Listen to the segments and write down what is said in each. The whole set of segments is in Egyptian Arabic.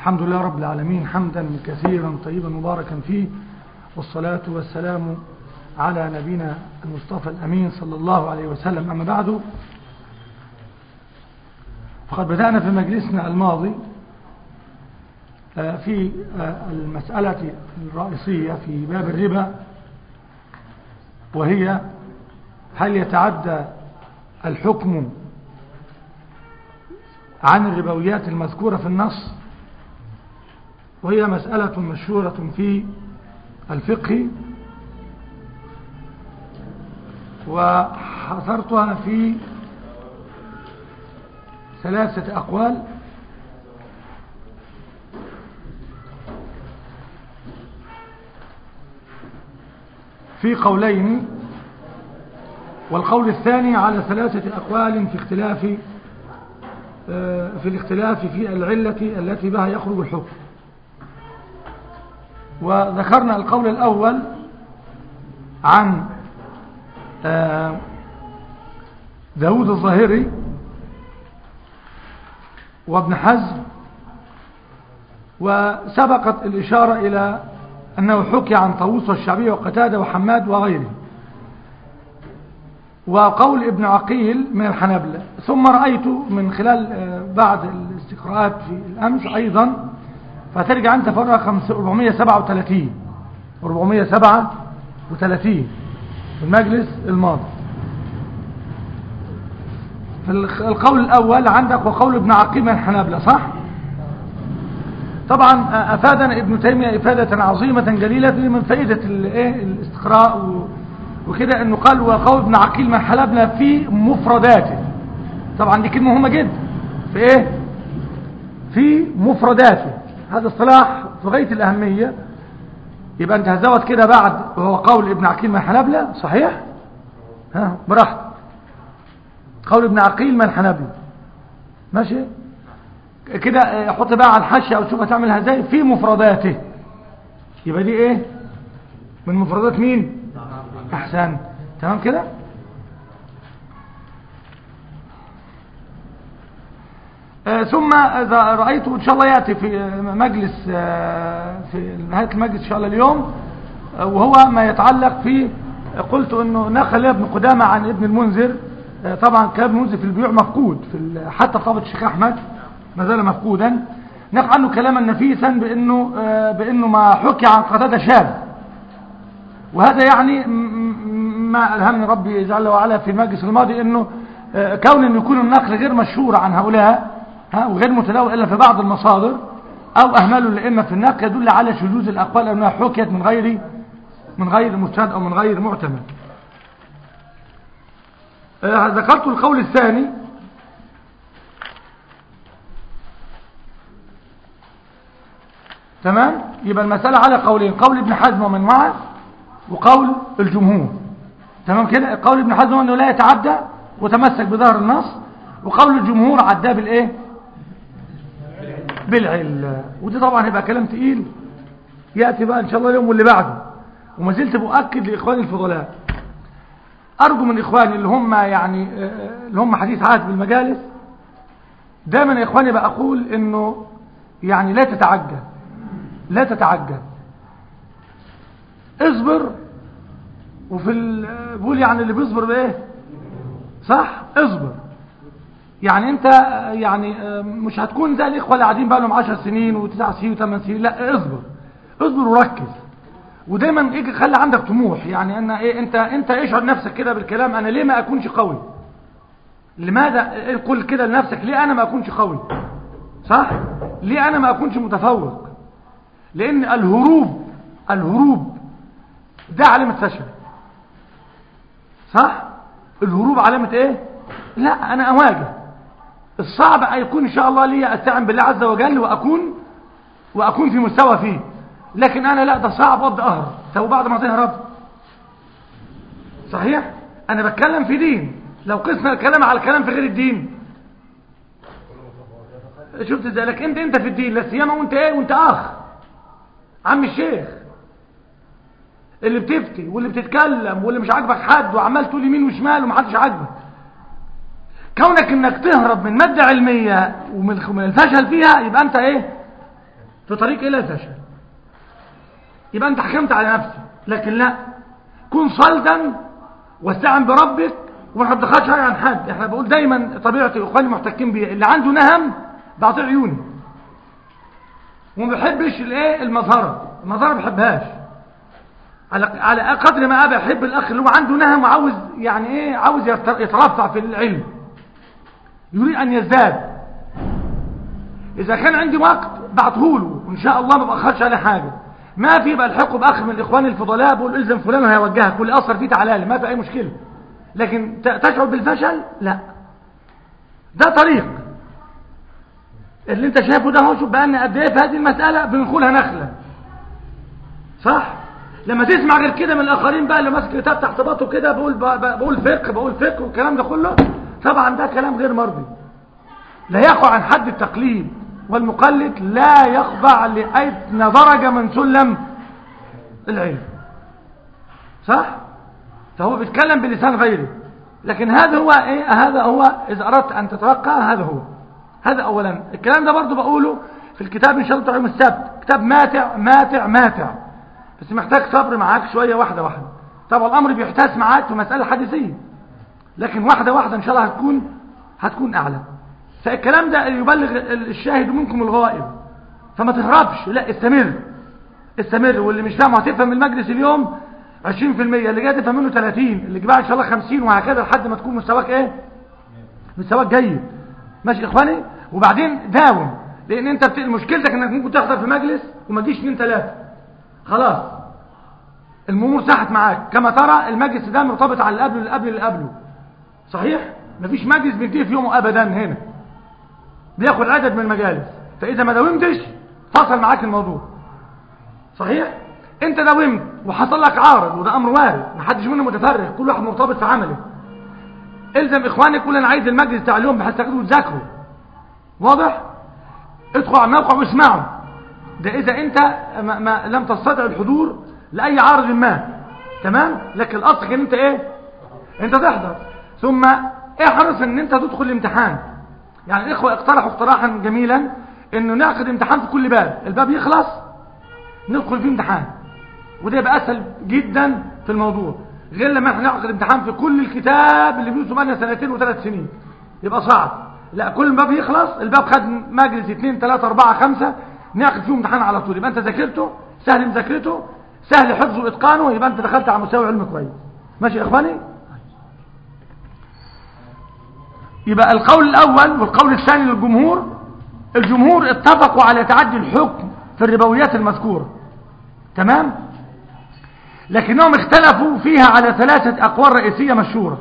الحمد لله رب العالمين حمدا كثيرا طيبا مباركا فيه والصلاة والسلام على نبينا المصطفى الأمين صلى الله عليه وسلم أما بعد فقد بدأنا في مجلسنا الماضي في المسألة الرئيسية في باب الربا وهي هل يتعدى الحكم عن الربويات المذكورة في النص وهي مسألة مشهورة في الفقه وحصرتها في ثلاثة أقوال في قولين والقول الثاني على ثلاثة أقوال في اختلاف في الاختلاف في العلة التي بها يخرج الحكم وذكرنا القول الأول عن داود الظاهري وابن حزم وسبقت الإشارة إلى أنه حكي عن طاووس والشعبية وقتادة وحماد وغيره وقول ابن عقيل من الحنابلة ثم رأيت من خلال بعض الاستقراءات في الأمس أيضا فترجع أنت فرق 437 437 في المجلس الماضي القول الأول عندك وقول ابن عقيل من الحنابلة صح؟ طبعا أفادنا ابن تيمية إفادة عظيمة جليلة من فائدة الاستقراء وكده انه قال وقول ابن عقيل من حلبنا في مفرداته طبعا دي كلمة مهمة جدا في ايه في مفرداته هذا اصطلاح في غاية الأهمية يبقى انت هزوت كده بعد وهو قول ابن عقيل من حنبلة صحيح ها براحتك قول ابن عقيل من حنبلة ماشي كده حط بقى على الحاشية او شوف هتعملها ازاي في مفرداته يبقى دي ايه من مفردات مين احسن تمام كده آه ثم اذا رايته ان شاء الله ياتي في مجلس آه في نهايه المجلس ان شاء الله اليوم آه وهو ما يتعلق في قلت انه نقل ابن قدامه عن ابن المنذر طبعا كلام ابن المنذر في البيوع مفقود في حتى طابة الشيخ احمد ما زال مفقودا نقل عنه كلاما نفيسا بانه بانه ما حكي عن قتاده شاذ وهذا يعني ما ألهمني ربي جل وعلا في المجلس الماضي أنه كون أن يكون النقل غير مشهور عن هؤلاء ها وغير متداول إلا في بعض المصادر أو أهملوا الأئمة في النقل يدل على شذوذ الأقوال أنها حكيت من غير من غير مستند أو من غير معتمد ذكرت القول الثاني تمام يبقى المسألة على قولين قول ابن حزم ومن معه وقول الجمهور تمام كده قول ابن حزم انه لا يتعدى وتمسك بظهر النص وقول الجمهور عداه بالايه بالعله ودي طبعا هيبقى كلام تقيل ياتي بقى ان شاء الله اليوم واللي بعده وما زلت باكد لاخواني الفضلاء ارجو من اخواني اللي هم يعني اللي هم حديث عهد بالمجالس دايما يا اخواني بقول انه يعني لا تتعجل لا تتعجل اصبر وفي بقول يعني اللي بيصبر بايه صح اصبر يعني انت يعني مش هتكون زي الاخوه اللي قاعدين بقى لهم 10 سنين و9 سنين و8 سنين لا اصبر اصبر وركز ودايما ايه خلي عندك طموح يعني ان ايه انت انت اشعر نفسك كده بالكلام انا ليه ما اكونش قوي لماذا قل كده لنفسك ليه انا ما اكونش قوي صح ليه انا ما اكونش متفوق لان الهروب الهروب ده علامة فشل صح الهروب علامة ايه لا انا اواجه الصعب يكون ان شاء الله لي استعن بالله عز وجل واكون واكون في مستوى فيه لكن انا لا ده صعب وابدا اهرب طب بعد ما تهرب صحيح انا بتكلم في دين لو قسنا الكلام على الكلام في غير الدين شفت ازاي لك انت انت في الدين لا سيما وانت ايه وانت اخ عم الشيخ اللي بتفتي واللي بتتكلم واللي مش عاجبك حد وعمال تقول يمين وشمال ومحدش عاجبك كونك انك تهرب من مادة علمية ومن الفشل فيها يبقى انت ايه في طريق الى الفشل يبقى انت حكمت على نفسك لكن لا كن صلدا واستعن بربك وما تدخلش حاجه عن حد احنا بقول دايما طبيعتي اخواني محتكين بيها اللي عنده نهم بعطيه عيوني وما بحبش الايه المظهره المظهره ما بحبهاش على على قدر ما ابى احب الاخ اللي هو عنده نهم وعاوز يعني ايه عاوز يترفع في العلم يريد ان يزداد اذا كان عندي وقت بعته وان شاء الله ما باخرش عليه حاجه ما في يبقى الحقه باخ من الاخوان الفضلاء بقول الزم فلان وهيوجهك واللي اثر فيه تعالى لي ما في اي مشكله لكن تشعر بالفشل لا ده طريق اللي انت شايفه ده هو شوف بقالنا قد ايه في هذه المساله بنقولها نخله صح لما تسمع غير كده من الاخرين بقى اللي ماسك كتاب تحت باطه كده بقول بقول فقه بقول فقه والكلام ده كله طبعا ده كلام غير مرضي لا يقع عن حد التقليد والمقلد لا يخضع لأدنى درجة من سلم العلم صح فهو بيتكلم بلسان غيره لكن هذا هو ايه هذا هو اذا اردت ان تتوقع هذا هو هذا اولا الكلام ده برضو بقوله في الكتاب ان شاء الله يوم السبت كتاب ماتع ماتع ماتع بس محتاج صبر معاك شوية واحدة واحدة طبعا الامر بيحتاج معاك في مسألة حديثية لكن واحدة واحدة ان شاء الله هتكون هتكون اعلى فالكلام ده يبلغ الشاهد منكم الغائب فما تهربش لا استمر استمر واللي مش فاهمه هتفهم المجلس اليوم 20% اللي جاي تفهم منه 30 اللي جاي ان شاء الله 50 وهكذا لحد ما تكون مستواك ايه مستواك جيد ماشي اخواني وبعدين داوم لان انت بت... مشكلتك انك ممكن تحضر في مجلس وما تجيش اثنين ثلاثه خلاص الامور ساحت معاك كما ترى المجلس ده مرتبط على اللي قبله اللي قبله اللي قبله صحيح مفيش مجلس بينتهي في يومه ابدا هنا بياخد عدد من المجالس فاذا ما داومتش فصل معاك الموضوع صحيح انت داومت وحصل لك عارض وده امر وارد ما حدش منهم متفرغ كل واحد مرتبط في عمله الزم اخوانك كل انا عايز المجلس بتاع اليوم بحيث تاخدوا تذاكروا واضح ادخل على الموقع واسمعوا ده اذا انت ما ما لم تستطع الحضور لاي عارض ما تمام لكن الاصل ان انت ايه انت تحضر ثم احرص ان انت تدخل الامتحان يعني الاخوه اقترحوا اقتراحا جميلا انه نعقد امتحان في كل باب الباب يخلص ندخل فيه امتحان وده يبقى اسهل جدا في الموضوع غير لما احنا نعقد امتحان في كل الكتاب اللي بيوصل معنا سنتين وثلاث سنين يبقى صعب لا كل باب يخلص الباب خد مجلس اثنين ثلاثة أربعة خمسة نعقد فيه امتحان على طول يبقى انت ذاكرته سهل مذاكرته سهل حفظه واتقانه يبقى انت دخلت على مستوى علم كويس ماشي يا اخواني يبقى القول الاول والقول الثاني للجمهور الجمهور اتفقوا على تعدي الحكم في الربويات المذكورة تمام لكنهم اختلفوا فيها على ثلاثة أقوال رئيسية مشهورة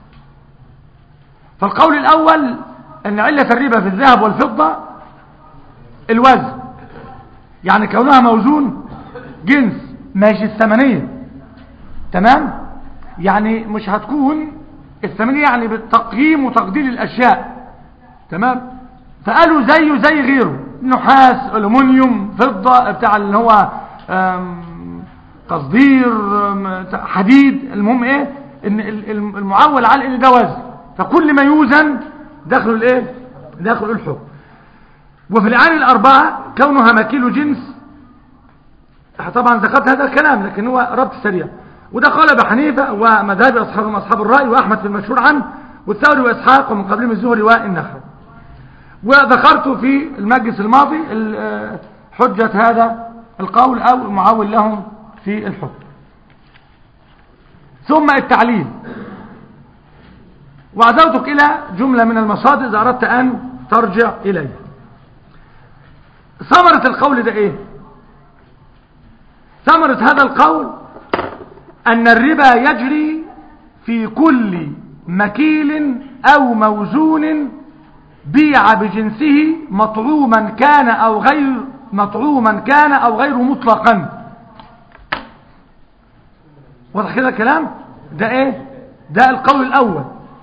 فالقول الأول أن علة الربا في الذهب والفضة الوزن يعني كونها موزون جنس ماشي الثمنية تمام يعني مش هتكون الثمنية يعني بالتقييم وتقدير الأشياء تمام فقالوا زيه زي غيره نحاس ألومنيوم فضة بتاع اللي هو تصدير حديد المهم ايه ان المعول على ان ده وزن فكل ما يوزن داخل الايه داخل الحكم وفي العين الاربعه كونها مكيل جنس طبعا ذكرت هذا الكلام لكن هو ربط سريع وده قال ابو حنيفه ومذهب اصحاب اصحاب الراي واحمد في المشهور عنه والثوري واسحاق ومن قبلهم الزهري والنخعي وذكرت في المجلس الماضي حجة هذا القول أو المعول لهم في الحكم ثم التعليل وعزوتك إلى جملة من المصادر إذا أردت أن ترجع إليه ثمرة القول ده إيه ثمرة هذا القول أن الربا يجري في كل مكيل أو موزون بيع بجنسه مطعوما كان أو غير مطعوما كان أو غير مطلقا واضح كده الكلام ده ايه ده القول الأول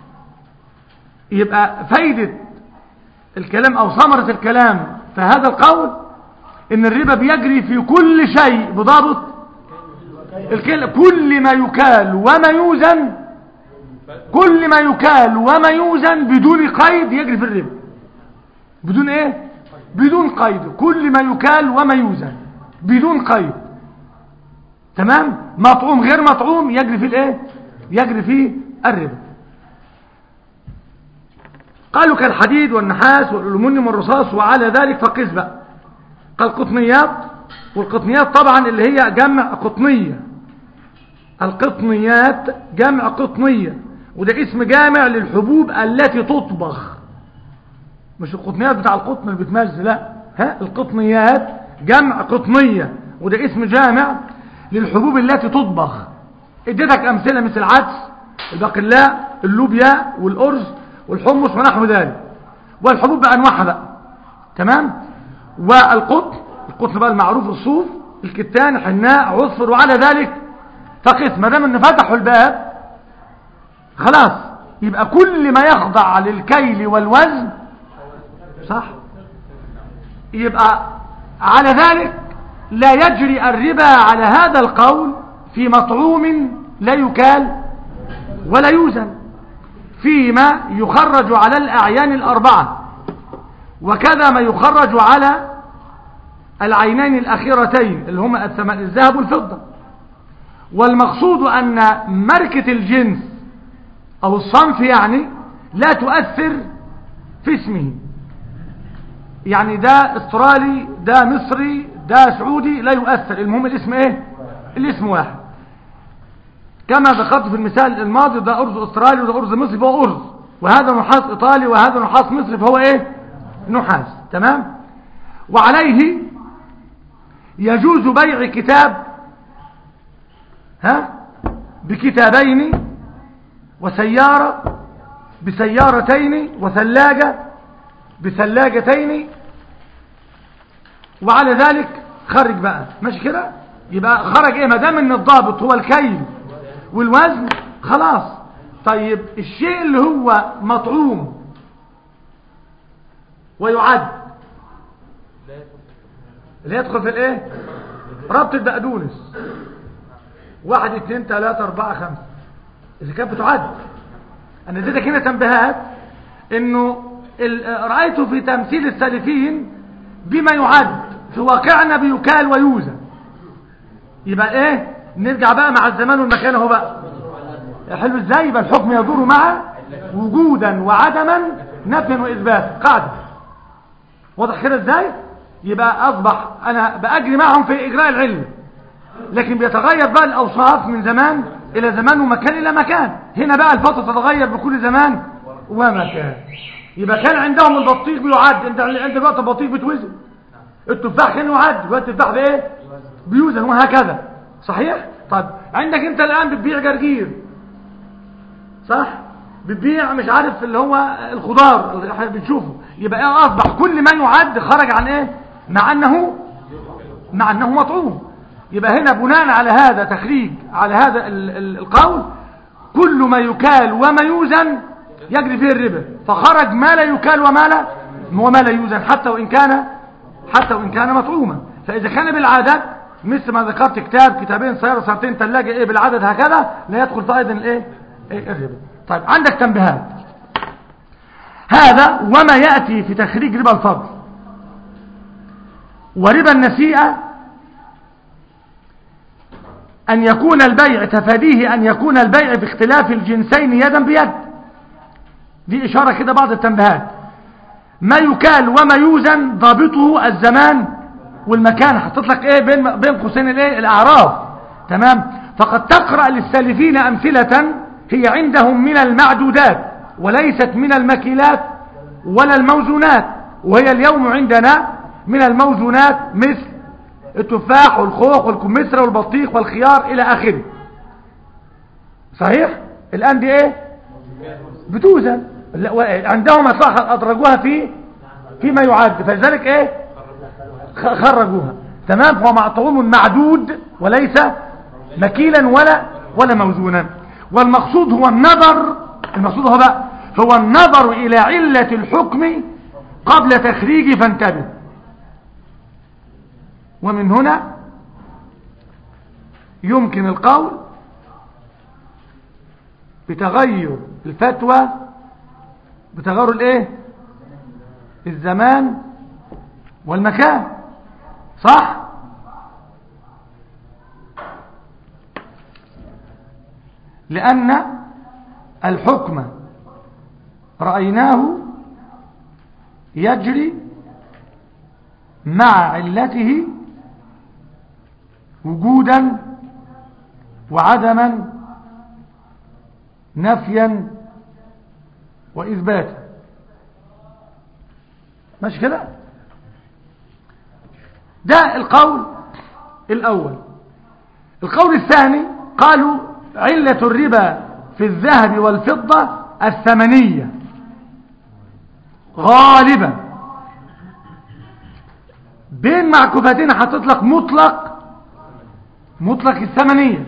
يبقى فايدة الكلام أو ثمرة الكلام في هذا القول ان الربا بيجري في كل شيء بضابط الكل كل ما يكال وما يوزن كل ما يكال وما يوزن بدون قيد يجري في الربا بدون ايه بدون قيد كل ما يكال وما يوزن بدون قيد تمام مطعوم غير مطعوم يجري في الايه يجري في الربا قالوا كالحديد والنحاس والألومنيوم والرصاص وعلى ذلك فقس بقى قال قطنيات والقطنيات طبعا اللي هي جمع قطنية القطنيات جمع قطنية وده اسم جامع للحبوب التي تطبخ مش القطنيات بتاع القطن اللي بتمز لا ها القطنيات جمع قطنية وده اسم جامع للحبوب التي تطبخ اديتك امثله مثل العدس البقلاء اللوبيا والارز والحمص ونحو ذلك والحبوب بانواعها بقى تمام والقطن القطن بقى المعروف الصوف الكتان حناء عصفر وعلى ذلك فقس ما دام ان فتحوا الباب خلاص يبقى كل ما يخضع للكيل والوزن صح يبقى على ذلك لا يجري الربا على هذا القول في مطعوم لا يكال ولا يوزن فيما يخرج على الأعيان الأربعة وكذا ما يخرج على العينين الأخيرتين اللي هما الثمن الذهب والفضة والمقصود أن ماركة الجنس أو الصنف يعني لا تؤثر في اسمه يعني ده استرالي ده مصري ده سعودي لا يؤثر المهم الاسم ايه الاسم واحد كما ذكرت في المثال الماضي ده أرز أسترالي وده أرز مصري فهو أرز وهذا نحاس إيطالي وهذا نحاس مصري فهو إيه نحاس تمام وعليه يجوز بيع كتاب ها بكتابين وسيارة بسيارتين وثلاجة بثلاجتين وعلى ذلك خرج بقى ماشي كده يبقى خرج ايه ما دام ان الضابط هو الكيل والوزن خلاص طيب الشيء اللي هو مطعوم ويعد اللي يدخل في الايه ربط البقدونس واحد اتنين تلاتة اربعة خمسة اللي كانت بتعد انا اديتك هنا تنبيهات انه رأيته في تمثيل السالفين بما يعد في واقعنا بيكال ويوزن يبقى ايه نرجع بقى مع الزمان والمكان اهو بقى حلو ازاي يبقى الحكم يدور مع وجودا وعدما نفيا واثبات قاعده واضح كده ازاي يبقى اصبح انا باجري معهم في اجراء العلم لكن بيتغير بقى الاوصاف من زمان الى زمان ومكان الى مكان هنا بقى الفتره تتغير بكل زمان ومكان يبقى كان عندهم البطيخ بيعد انت عند الوقت البطيخ بتوزن التفاح كان يعد دلوقتي التفاح بايه بيوزن وهكذا صحيح طب عندك انت الان بتبيع جرجير صح بتبيع مش عارف اللي هو الخضار اللي احنا بنشوفه يبقى ايه اصبح كل ما يعد خرج عن ايه مع انه مع انه مطعوم يبقى هنا بناء على هذا تخريج على هذا ال ال القول كل ما يكال وما يوزن يجري فيه الربا فخرج ما لا يكال وما لا وما لا يوزن حتى وإن كان حتى وإن كان مطعوما فإذا كان بالعدد مثل ما ذكرت كتاب كتابين سيارة ساعتين ثلاجة إيه بالعدد هكذا لا يدخل في أيضا الإيه إيه الربا طيب عندك تنبيهات هذا وما يأتي في تخريج ربا الفضل وربا النسيئة أن يكون البيع تفاديه أن يكون البيع باختلاف الجنسين يدا بيد دي إشارة كده بعض التنبيهات ما يكال وما يوزن ضابطه الزمان والمكان حطيت لك ايه بين بين قوسين الايه الاعراف تمام فقد تقرا للسالفين امثله هي عندهم من المعدودات وليست من المكيلات ولا الموزونات وهي اليوم عندنا من الموزونات مثل التفاح والخوخ والكمثرى والبطيخ والخيار الى اخره صحيح الان دي ايه بتوزن عندهم ادرجوها في فيما يعد فلذلك ايه خرجوها تمام هو مطعوم معدود وليس مكيلا ولا ولا موزونا والمقصود هو النظر المقصود هو بقى هو النظر الى علة الحكم قبل تخريجه فانتبه ومن هنا يمكن القول بتغير الفتوى بتغير الايه الزمان والمكان صح لأن الحكم رأيناه يجري مع علته وجودا وعدما نفيا وإثباتا ماشي كده ده القول الأول القول الثاني قالوا علة الربا في الذهب والفضة الثمنية غالبا بين معكوفتين هتطلق مطلق مطلق الثمنية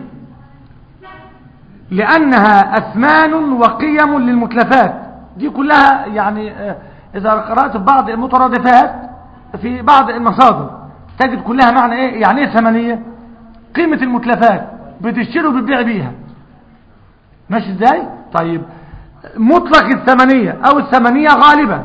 لأنها أثمان وقيم للمتلفات دي كلها يعني إذا قرأت بعض المترادفات في بعض المصادر تجد كلها معنى إيه يعني إيه ثمنية قيمة المتلفات بتشتري وبتبيع بيها ماشي إزاي طيب مطلق الثمنية أو الثمنية غالبا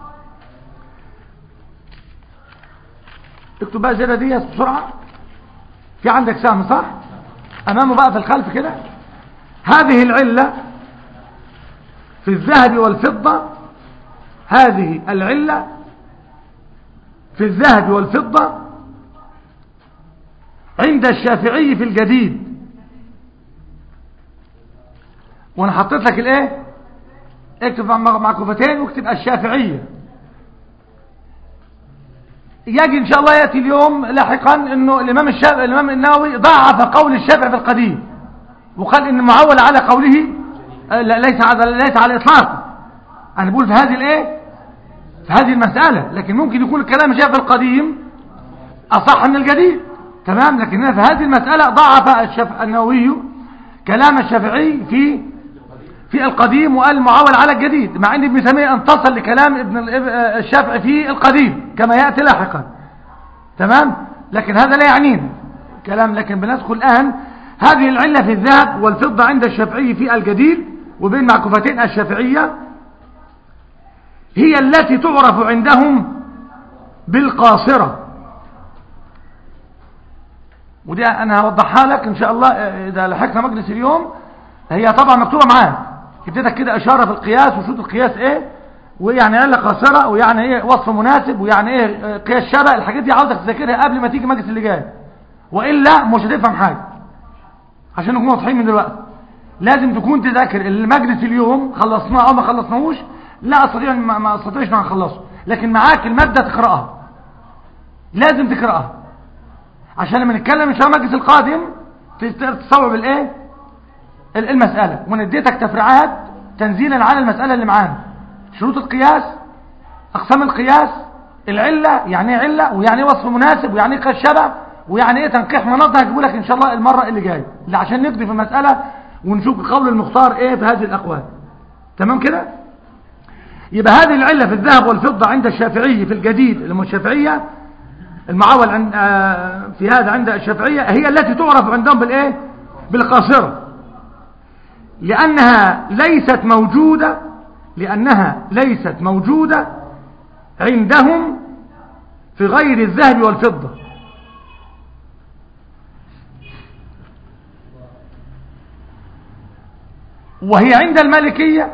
اكتب بقى زي دي بسرعة في عندك سهم صح أمامه بقى في الخلف كده هذه العلة في الذهب والفضة هذه العلة في الذهب والفضة عند الشافعي في الجديد وانا حطيت لك الايه اكتب مع كفتين واكتب الشافعية يجي ان شاء الله يأتي اليوم لاحقا انه الامام الشافعي الامام النووي ضعف قول الشافعي في القديم وقال ان معول على قوله لا ليس على ليس على الاطلاق انا بقول في هذه الايه في هذه المسألة لكن ممكن يكون الكلام الشافعي في القديم اصح من الجديد تمام لكن في هذه المسألة ضعف الشافعي النووي كلام الشافعي في في القديم وقال معول على الجديد مع ان ابن تيميه انتصر لكلام ابن الشافعي في القديم كما ياتي لاحقا تمام لكن هذا لا يعنينا كلام لكن بندخل الان هذه العله في الذهب والفضه عند الشافعي في الجديد وبين معكوفتين الشافعيه هي التي تعرف عندهم بالقاصره ودي انا هوضحها لك ان شاء الله اذا لحقنا مجلس اليوم هي طبعا مكتوبه معاك اديتك كده اشاره في القياس وشروط القياس ايه ويعني عله قاصره ويعني ايه وصف مناسب ويعني ايه قياس شبه الحاجات دي عاوزك تذاكرها قبل ما تيجي مجلس اللي جاي والا مش هتفهم حاجه عشان نكون واضحين من دلوقتي لازم تكون تذاكر المجلس اليوم خلصناه او ما خلصناهوش لا استطيع ما استطيعش ان نخلصه لكن معاك الماده تقراها لازم تقراها عشان لما نتكلم ان شاء الله المجلس القادم تستوعب الايه المسألة وانا اديتك تفريعات تنزيلا على المسألة اللي معانا شروط القياس اقسام القياس العلة يعني ايه علة ويعني ايه وصف مناسب ويعني ايه قياس شبه ويعني ايه تنقيح مناطق هجيبه لك ان شاء الله المرة اللي جاية اللي عشان نقضي في المسألة ونشوف قول المختار ايه في هذه الاقوال تمام كده يبقى هذه العلة في الذهب والفضة عند الشافعي في الجديد اللي الشافعية المعول عن في هذا عند الشافعية هي التي تعرف عندهم بالايه بالقاصره لأنها ليست موجودة لأنها ليست موجودة عندهم في غير الذهب والفضة وهي عند المالكية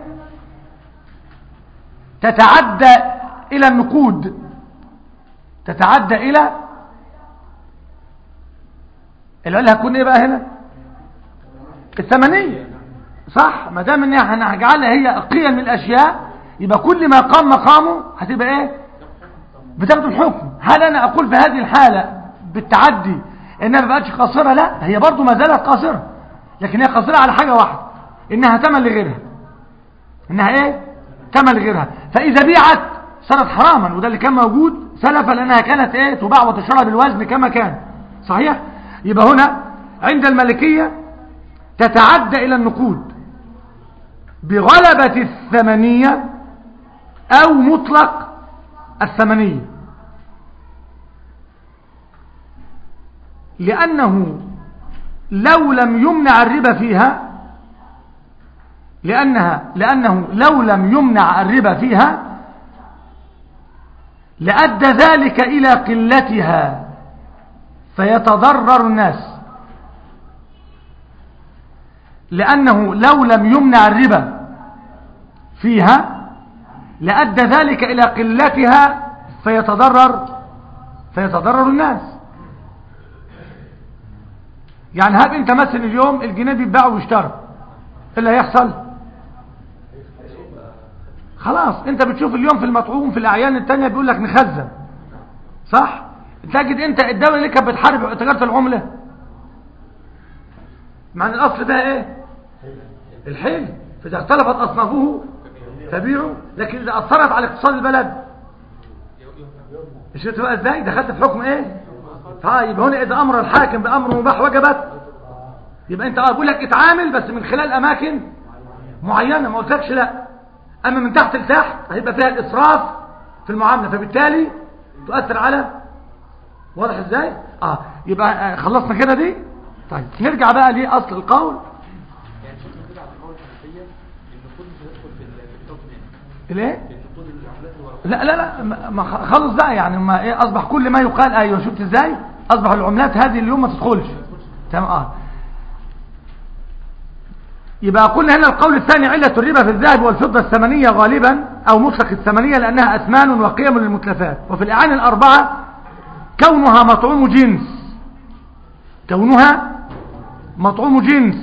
تتعدى إلى النقود تتعدى إلى العلة هتكون إيه بقى هنا الثمنية صح ما دام ان احنا هنجعلها هي قيم الاشياء يبقى كل ما قام مقامه هتبقى ايه بتاخد الحكم هل انا اقول في هذه الحالة بالتعدي انها ما بقتش قاصرة لا هي برضو ما زالت قاصرة لكن هي قاصرة على حاجة واحدة انها تمن لغيرها انها ايه تمن لغيرها فاذا بيعت صارت حراما وده اللي كان موجود سلفا لانها كانت ايه تباع وتشرى بالوزن كما كان صحيح يبقى هنا عند الملكية تتعدى الى النقود بغلبة الثمنية أو مطلق الثمنية لأنه لو لم يمنع الربا فيها لأنها لأنه لو لم يمنع الربا فيها لأدى ذلك إلى قلتها فيتضرر الناس لأنه لو لم يمنع الربا فيها لأدى ذلك إلى قلتها فيتضرر فيتضرر الناس يعني هل انت مثلا اليوم الجنيه بيتباع ويشترى ايه اللي هيحصل خلاص انت بتشوف اليوم في المطعوم في الاعيان التانية بيقول لك نخزن صح تجد انت الدولة اللي كانت بتحارب تجارة العملة معنى الاصل ده ايه الحل فاذا اختلفت اصنافه فبيعوا لكن اذا اثرت على اقتصاد البلد مش بقى ازاي دخلت في حكم ايه طيب هنا اذا امر الحاكم بامر مباح وجبت يبقى انت اه بقول لك اتعامل بس من خلال اماكن معينه ما قلتلكش لا اما من تحت لتحت هيبقى فيها الاسراف في المعامله فبالتالي تؤثر على واضح ازاي اه يبقى آه خلصنا كده دي طيب نرجع بقى لاصل القول يعني شكل كده على القول الحنفيه النقود مش هتدخل في الحكم هنا الايه النقود العملات الورقيه لا لا لا ما- ما خ- خلص بقى يعني ما ايه اصبح كل ما يقال ايوه شفت ازاي اصبح العملات هذه اليوم ما تدخلش تمام اه يبقى قلنا هنا القول الثاني علة الربا في الذهب والفضة الثمنية غالبا او مطلق الثمنية لانها اثمان وقيم للمتلفات وفي الاعان الاربعة كونها مطعوم جنس كونها مطعوم جنس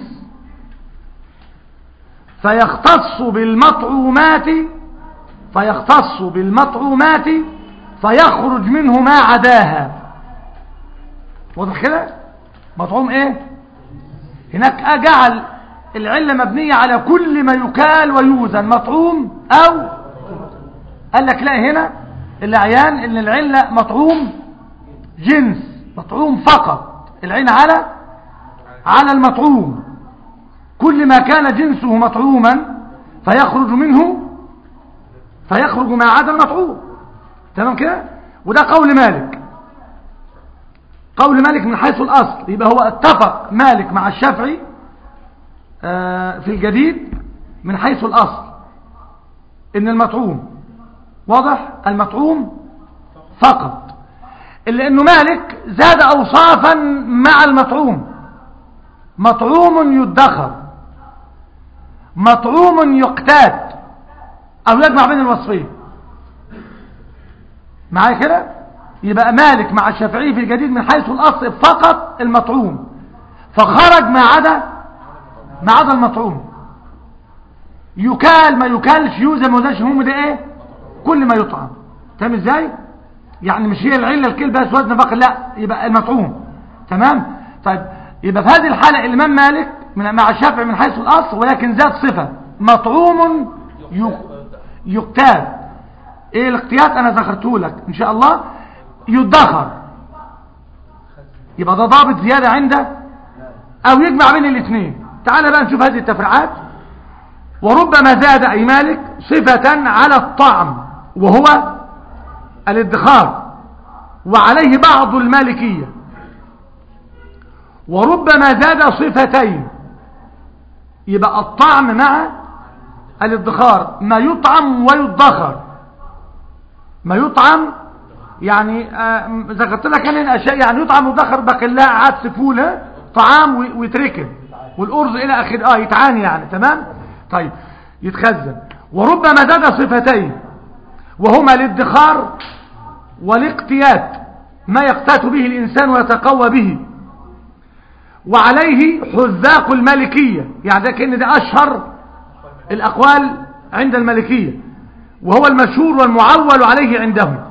فيختص بالمطعومات فيختص بالمطعومات فيخرج منه ما عداها واضح كده مطعوم ايه هناك جعل العلة مبنية على كل ما يكال ويوزن مطعوم او قال لك لا هنا الاعيان ان العلة مطعوم جنس مطعوم فقط العين على على المطعوم كل ما كان جنسه مطعوما فيخرج منه فيخرج ما عدا المطعوم تمام كده وده قول مالك قول مالك من حيث الأصل يبقى هو اتفق مالك مع الشافعي آه، في الجديد من حيث الأصل إن المطعوم واضح المطعوم فقط إلا إنه مالك زاد أوصافا مع المطعوم مطعوم يدخر مطعوم يقتات أو يجمع بين الوصفين معايا كده يبقى مالك مع الشافعي في الجديد من حيث الأصل فقط المطعوم فخرج ما عدا ما عدا المطعوم يكال ما يكالش يوزن ما يوزنش هم ده ايه كل ما يطعم تمام ازاي يعني مش هي العله الكل بس وزن فقط لا يبقى المطعوم تمام طيب يبقى في هذه الحاله الامام مالك من مع الشافعي من حيث الاصل ولكن زاد صفه مطعوم يق- يقتاد ايه الاقتياد انا ذكرته لك ان شاء الله يدخر يبقى ده ضابط زياده عنده او يجمع بين الاثنين تعال بقى نشوف هذه التفريعات وربما زاد أي مالك صفة على الطعم وهو الادخار وعليه بعض المالكية وربما زاد صفتين يبقى الطعم مع الادخار ما يطعم ويدخر ما يطعم يعني آه، ذكرت لك انا الاشياء يعني يطعم ويدخر بقلاء عدس فول ها؟ طعام وي- ويتركن والارز الى اخره اه يتعاني يعني تمام طيب يتخزن وربما زاد صفتين وهما الادخار والاقتيات ما يقتات به الانسان ويتقوى به وعليه حذاق المالكية يعني ده كأن ده أشهر الأقوال عند المالكية وهو المشهور والمعول عليه عندهم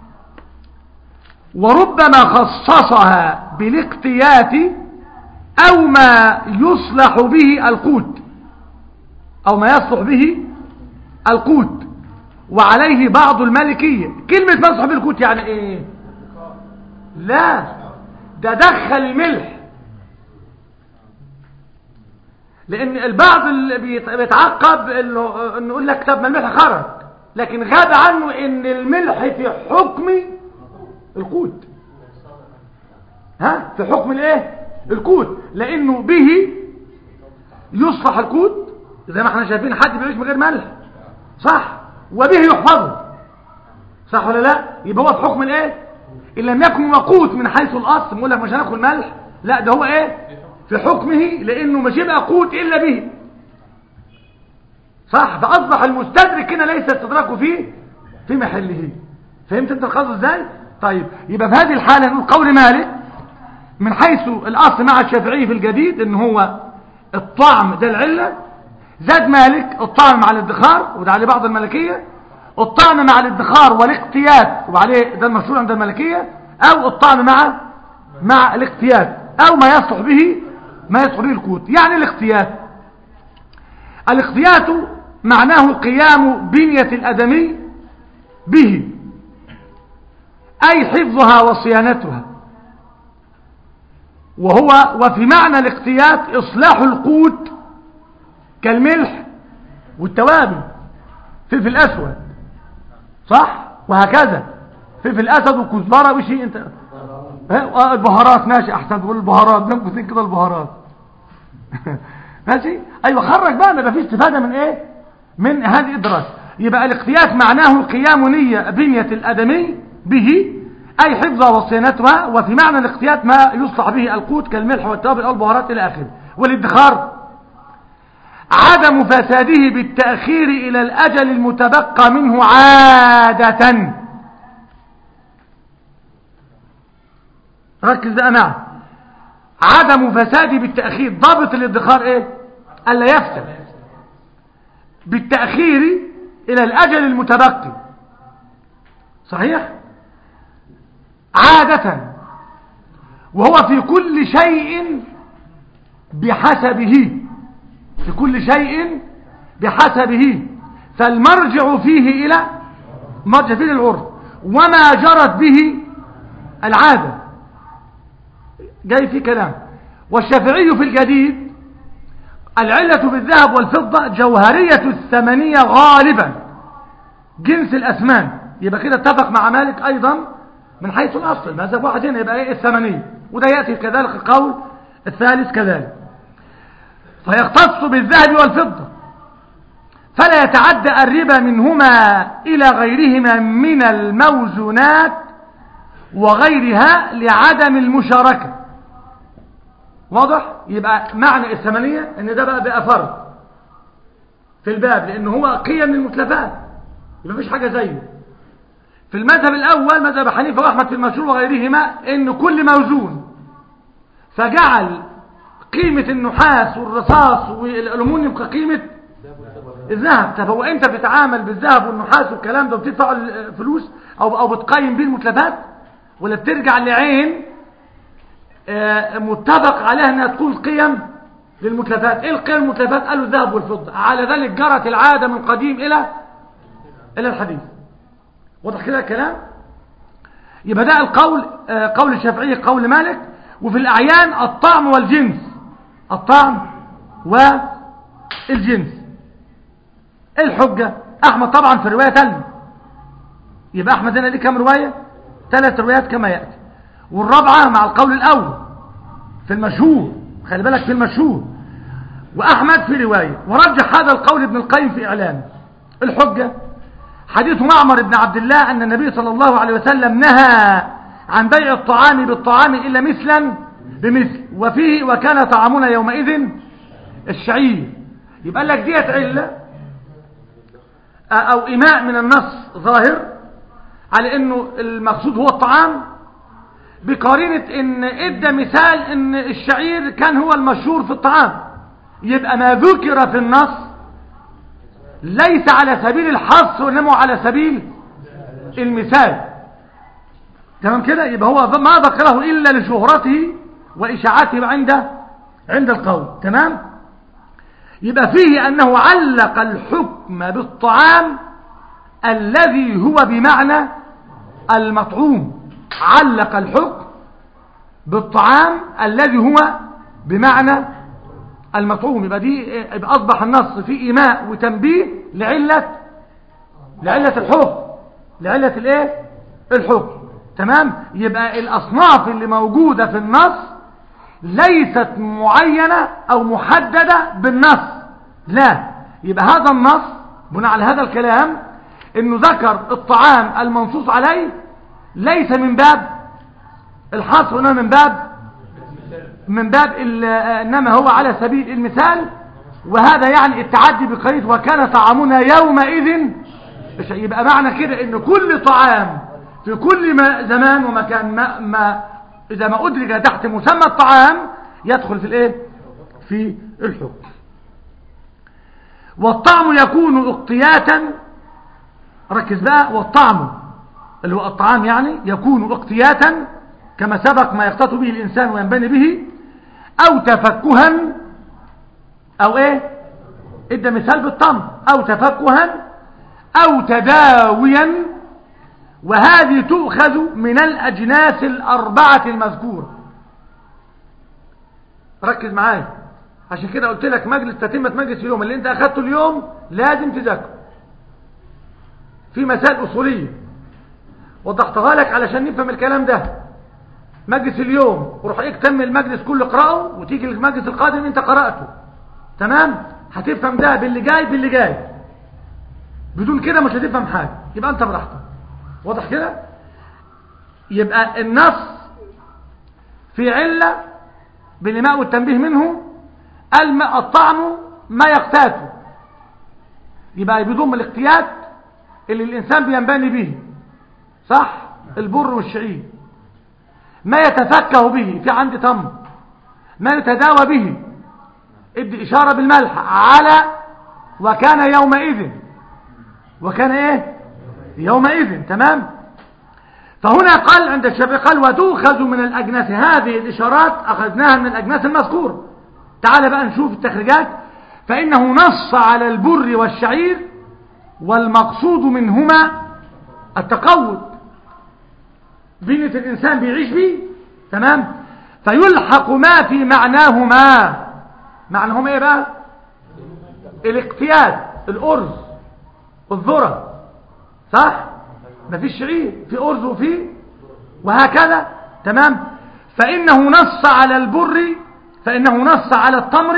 وربما خصصها بالاقتيات أو ما يصلح به القوت أو ما يصلح به القوت وعليه بعض المالكية كلمة ما يصلح به القوت يعني ايه لا ده دخل الملح لان البعض اللي بيت- بيتعقب انه انه يقول لك طب ما الملح خرج لكن غاب عنه ان الملح في حكم القوت ها في حكم الايه القوت لانه به يصلح القوت زي ما احنا شايفين حد بيعيش من غير ملح صح وبه يحفظه صح ولا لا يبقى هو في حكم الايه ان لم يكن وقوت من حيث الاصل بقول لك مش هناكل ملح لا ده هو ايه في حكمه لانه مش يبقى قوت الا به صح فاصبح المستدرك هنا ليس استدراكه فيه في محله فهمت انت القصد ازاي طيب يبقى في هذه الحاله نقول قول مالك من حيث الاصل مع الشافعي في الجديد ان هو الطعم ده العله زاد مالك الطعم مع الادخار وده عليه بعض الملكيه الطعم مع الادخار والاقتياد وعليه ده المشهور عند الملكيه او الطعم مع مع الاقتياد او ما يصلح به ما يصلح به القوت يعني الاقتياد الاقتياد معناه قيام بنية الأدمي به أي حفظها وصيانتها وهو وفي معنى الاقتياد إصلاح القوت كالملح والتوابل فلفل أسود صح وهكذا فلفل أسد وكزبرة وشيء انت ها البهارات ماشي احسن تقول البهارات بين كده البهارات ماشي ايوه خرج بقى ما فيش استفاده من ايه من هذه الدراسه يبقى الاقتياس معناه قيام نيه بنيه الادمي به اي حفظها وصيانتها وفي معنى الاقتياس ما يصلح به القوت كالملح والتوابل او البهارات الى اخره والادخار عدم فساده بالتاخير الى الاجل المتبقى منه عاده ركز بقى معي عدم فساده بالتأخير ضابط الادخار ايه الا يفسد بالتأخير الى الاجل المتبقي صحيح عادة وهو في كل شيء بحسبه في كل شيء بحسبه فالمرجع فيه الى مرجع فيه للعرف وما جرت به العاده جاي في كلام والشافعي في الجديد العلة بالذهب والفضة جوهرية الثمنية غالبا جنس الأثمان يبقى كده اتفق مع مالك أيضا من حيث الأصل مذهب واحد هنا يبقى ايه الثمنية وده يأتي كذلك القول الثالث كذلك فيختص بالذهب والفضة فلا يتعدى الربا منهما إلى غيرهما من الموزونات وغيرها لعدم المشاركة واضح يبقى معنى الثمانية ان ده بقى بقى فرض في الباب لان هو قيم من المتلفات يبقى مفيش حاجة زيه في المذهب الاول مذهب حنيفة واحمد في المشهور وغيرهما ان كل موزون فجعل قيمة النحاس والرصاص والالومنيوم كقيمة الذهب طب هو انت بتتعامل بالذهب والنحاس والكلام ده وبتدفع الفلوس او او بتقيم بيه المتلفات ولا بترجع لعين آه متفق عليها انها تكون قيم للمتلفات ايه القيم المتلفات قالوا الذهب والفضه على ذلك جرت العاده من قديم الى الى الحديث واضح كده الكلام يبقى ده القول آه قول الشافعي قول مالك وفي الاعيان الطعم والجنس الطعم والجنس ايه الحجه احمد طبعا في روايه ثانيه يبقى احمد هنا ليه كام روايه ثلاث روايات كما ياتي والرابعة مع القول الأول في المشهور خلي بالك في المشهور وأحمد في رواية ورجح هذا القول ابن القيم في إعلامه الحجة حديث معمر بن عبد الله أن النبي صلى الله عليه وسلم نهى عن بيع الطعام بالطعام إلا مثلا بمثل وفيه وكان طعامنا يومئذ الشعير يبقى لك ديت علة أو إماء من النص ظاهر على أنه المقصود هو الطعام بقرينة ان ادى مثال ان الشعير كان هو المشهور في الطعام يبقى ما ذكر في النص ليس على سبيل الحصر وانما على سبيل المثال تمام كده يبقى هو ما ذكره الا لشهرته واشاعته عند عند القوم تمام يبقى فيه انه علق الحكم بالطعام الذي هو بمعنى المطعوم علق الحكم بالطعام الذي هو بمعنى المطعوم يبقى دي يبقى اصبح النص فيه ايماء وتنبيه لعله لعله الحكم لعله الايه الحكم تمام يبقى الاصناف اللي موجوده في النص ليست معينه او محدده بالنص لا يبقى هذا النص بناء على هذا الكلام انه ذكر الطعام المنصوص عليه ليس من باب الحصر هنا من باب من باب ال- انما هو على سبيل المثال وهذا يعني التعدي بقيد وكان طعامنا يومئذ مش- يبقى معنى كده ان كل طعام في كل ما زمان ومكان ما, ما اذا ما ادرج تحت مسمى الطعام يدخل في الايه في الحكم والطعم يكون اقتياتا ركز بقى والطعم اللي هو الطعام يعني يكون اقتياتا كما سبق ما يقتات به الإنسان وينبني به أو تفكها أو إيه إدى مثال بالطعم أو تفكها أو تداويا وهذه تؤخذ من الأجناس الأربعة المذكورة ركز معايا عشان كده قلت لك مجلس تتمة مجلس اليوم اللي انت اخدته اليوم لازم تذاكره في مسائل اصوليه وضحتها لك علشان نفهم الكلام ده مجلس اليوم وروح ايه تم المجلس كله اقراه وتيجي المجلس القادم انت قراته تمام هتفهم ده باللي جاي باللي جاي بدون كده مش هتفهم حاجه يبقى انت براحتك واضح كده يبقى النص في عله بالإماء والتنبيه منه الماء الطعم ما يقتاته يبقى بيضم الاقتيات اللي الإنسان بينبني به صح البر والشعير ما يتفكه به في عندي تمر ما يتداوى به ادي إشارة بالملح على وكان يومئذ وكان ايه يومئذ تمام فهنا قال عند الشافعي قال وتؤخذ من الأجناس هذه الإشارات أخذناها من الأجناس المذكورة تعال بقى نشوف التخريجات فإنه نص على البر والشعير والمقصود منهما التقود بنية الإنسان بيعيش به تمام فيلحق ما في معناهما معناهما ايه بقى الاقتياد الأرز الذرة صح مفيش شعير في أرز وفي وهكذا تمام فإنه نص على البر فإنه نص على التمر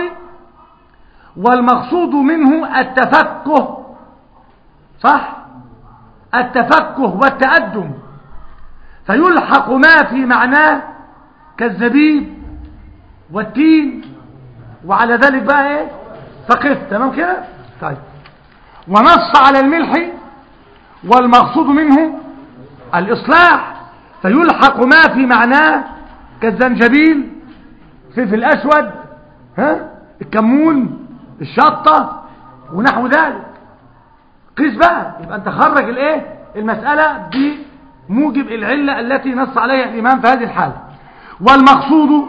والمقصود منه التفكه صح التفكه والتأدم فيلحق ما في معناه كالزبيب والتين وعلى ذلك بقى ايه فقف تمام كده طيب ونص على الملح والمقصود منه الإصلاح فيلحق ما في معناه كالزنجبيل فلفل الأسود ها الكمون الشطة ونحو ذلك قيس بقى يبقى انت خرج الايه المسألة بموجب العلة التي نص عليها الإمام في هذه الحالة والمقصود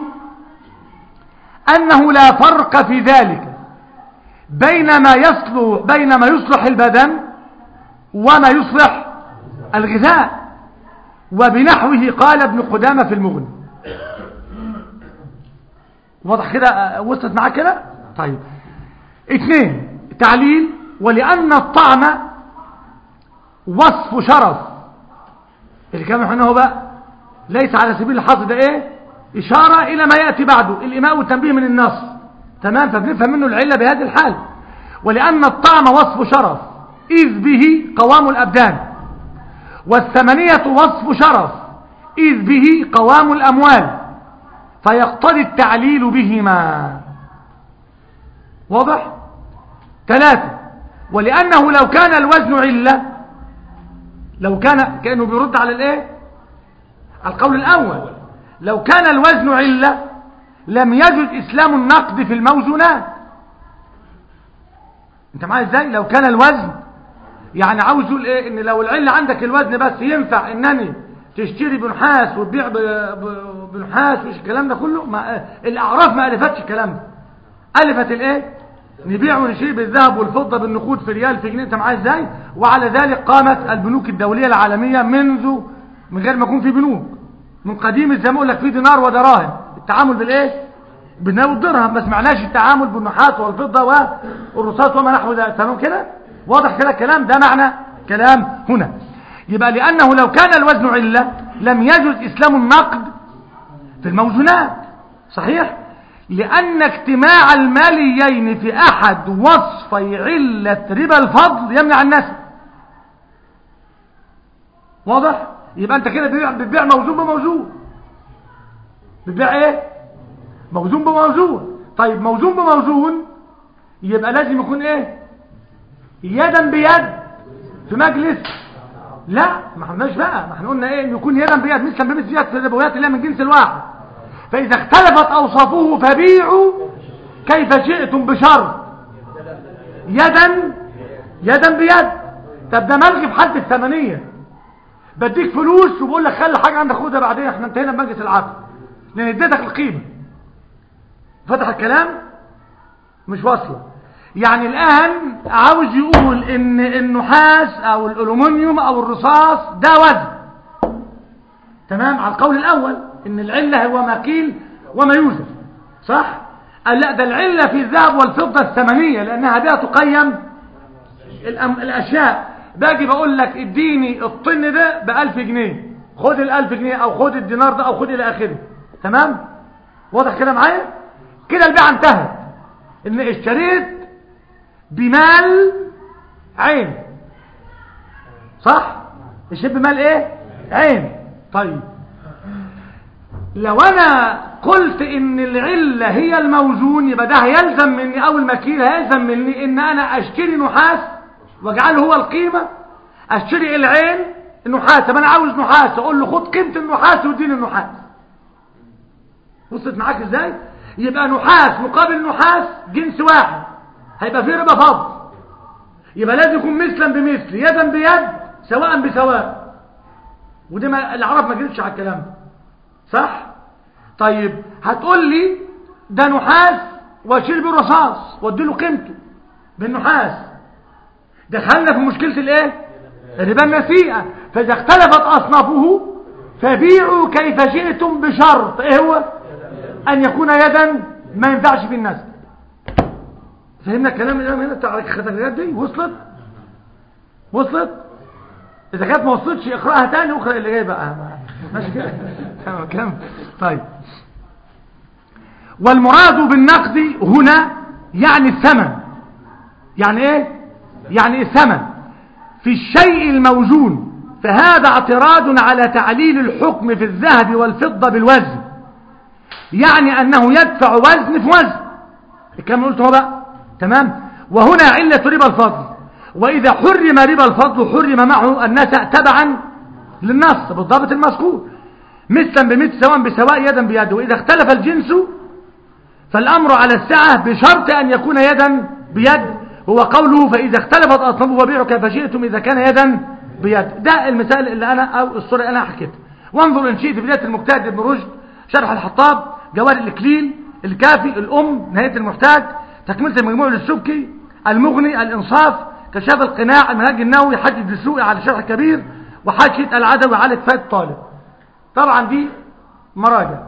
أنه لا فرق في ذلك بين ما يصلح بين ما يصلح البدن وما يصلح الغذاء وبنحوه قال ابن قدامة في المغني واضح كده وصلت معاك كده طيب اثنين تعليل ولأن الطعم وصف شرف اللي كان احنا هو بقى ليس على سبيل الحظ ده ايه إشارة إلى ما يأتي بعده الإماء والتنبيه من النص تمام فبنفهم منه العلة بهذه الحال ولأن الطعم وصف شرف إذ به قوام الأبدان والثمانية وصف شرف إذ به قوام الأموال فيقتضي التعليل بهما واضح ثلاثة ولأنه لو كان الوزن علة لو كان كأنه بيرد على الايه القول الأول لو كان الوزن علة لم يجد إسلام النقد في الموزونات انت معايا ازاي لو كان الوزن يعني عاوز يقول ايه ان لو العله عندك الوزن بس ينفع انني تشتري بنحاس وتبيع ب- ب- بنحاس وش الكلام ده كله ما الاعراف ما الفتش الكلام ده الفت الايه نبيع ونشتري بالذهب والفضه بالنقود في ريال في جنيه انت معايا ازاي وعلى ذلك قامت البنوك الدوليه العالميه منذ من غير ما يكون في بنوك من قديم الزمان يقول لك في دينار ودراهم التعامل بالايه بالنار والدرهم ما سمعناش التعامل بالنحاس والفضه والرصاص وما نحو ذلك تمام كده واضح كده الكلام ده معنى كلام هنا يبقى لأنه لو كان الوزن علة لم يجوز إسلام النقد في الموزونات صحيح لأن اجتماع الماليين في أحد وصفي علة ربا الفضل يمنع النسب واضح يبقى انت كده بتبيع بتبيع موزون بموزون بتبيع ايه موزون بموزون طيب موزون بموزون يبقى لازم يكون ايه يدا بيد في مجلس لا ما احناش بقى ما احنا قلنا ايه إن يكون يدا بيد مثلا بمثل يد في الربويات اللي هي من جنس الواحد فاذا اختلفت اوصافه فبيعوا كيف شئتم بشر يدا يدا بيد طب ده ملغي في حالة الثمنية بديك فلوس وبقول لك خلي حاجة عندك خدها بعدين احنا انتهينا بمجلس العقد لان اديتك القيمة فتح الكلام مش واصله يعني الان عاوز يقول ان النحاس او الالومنيوم او الرصاص ده وزن تمام على القول الاول ان العلة هو ما قيل وما يوزن صح قال لا ده العلة في الذهب والفضة الثمنية لانها بها تقيم الأم... الاشياء باجي بقول لك اديني الطن ده بألف جنيه خد الألف جنيه او خد الدينار ده او خد الى اخره تمام واضح كده معايا كده البيع انتهت ان اشتريت بمال عين صح اشتريت بمال ايه عين طيب لو انا قلت ان العلة هي الموزون يبقى ده هيلزم مني او المكيل هيلزم مني ان انا اشتري نحاس واجعله هو القيمة اشتري العين النحاس طب انا عاوز نحاس اقول له خد قيمة النحاس واديني النحاس وصلت معاك ازاي يبقى نحاس مقابل نحاس جنس واحد هيبقى فيه ربا فضل يبقى لازم يكون مثلا بمثل يدا بيد سواء بسواء ودي ما العرب ما جرتش على الكلام ده صح طيب هتقول لي ده نحاس واشيل بيه رصاص وادي له قيمته بالنحاس دخلنا في مشكله الايه الربا النسيئه فاذا اختلفت اصنافه فبيعوا كيف شئتم بشرط ايه هو ان يكون يدا ما ينفعش في الناس فهمنا الكلام الامام هنا بتاع الخطريات دي وصلت وصلت اذا كانت ما وصلتش اقراها تاني واقرا اللي جاي بقى ماشي كده تمام كم طيب والمراد بالنقد هنا يعني الثمن يعني ايه يعني الثمن في الشيء الموزون فهذا اعتراض على تعليل الحكم في الذهب والفضة بالوزن يعني انه يدفع وزن في وزن الكلام اللي قلته هو بقى تمام وهنا علة ربا الفضل وإذا حرم ربا الفضل حرم معه النسأ تبعا للنص بالضبط المذكور مثلا بمثل سواء بسواء يدا بيد وإذا اختلف الجنس فالأمر على السعة بشرط أن يكون يدا بيد هو قوله فإذا اختلفت أصنافه وبيعوا كيف شئتم إذا كان يدا بيد ده المثال اللي أنا أو الصورة اللي أنا حكيتها وانظر إن شئت في بداية المجتهد ابن رشد شرح الحطاب جوار الإكليل الكافي الأم نهاية المحتاج تكملة المجموع للسبكي المغني الإنصاف كشاف القناع المنهج النووي حج الدسوقي على الشرح الكبير وحاشية العدوي على كفاية الطالب طبعا دي مراجع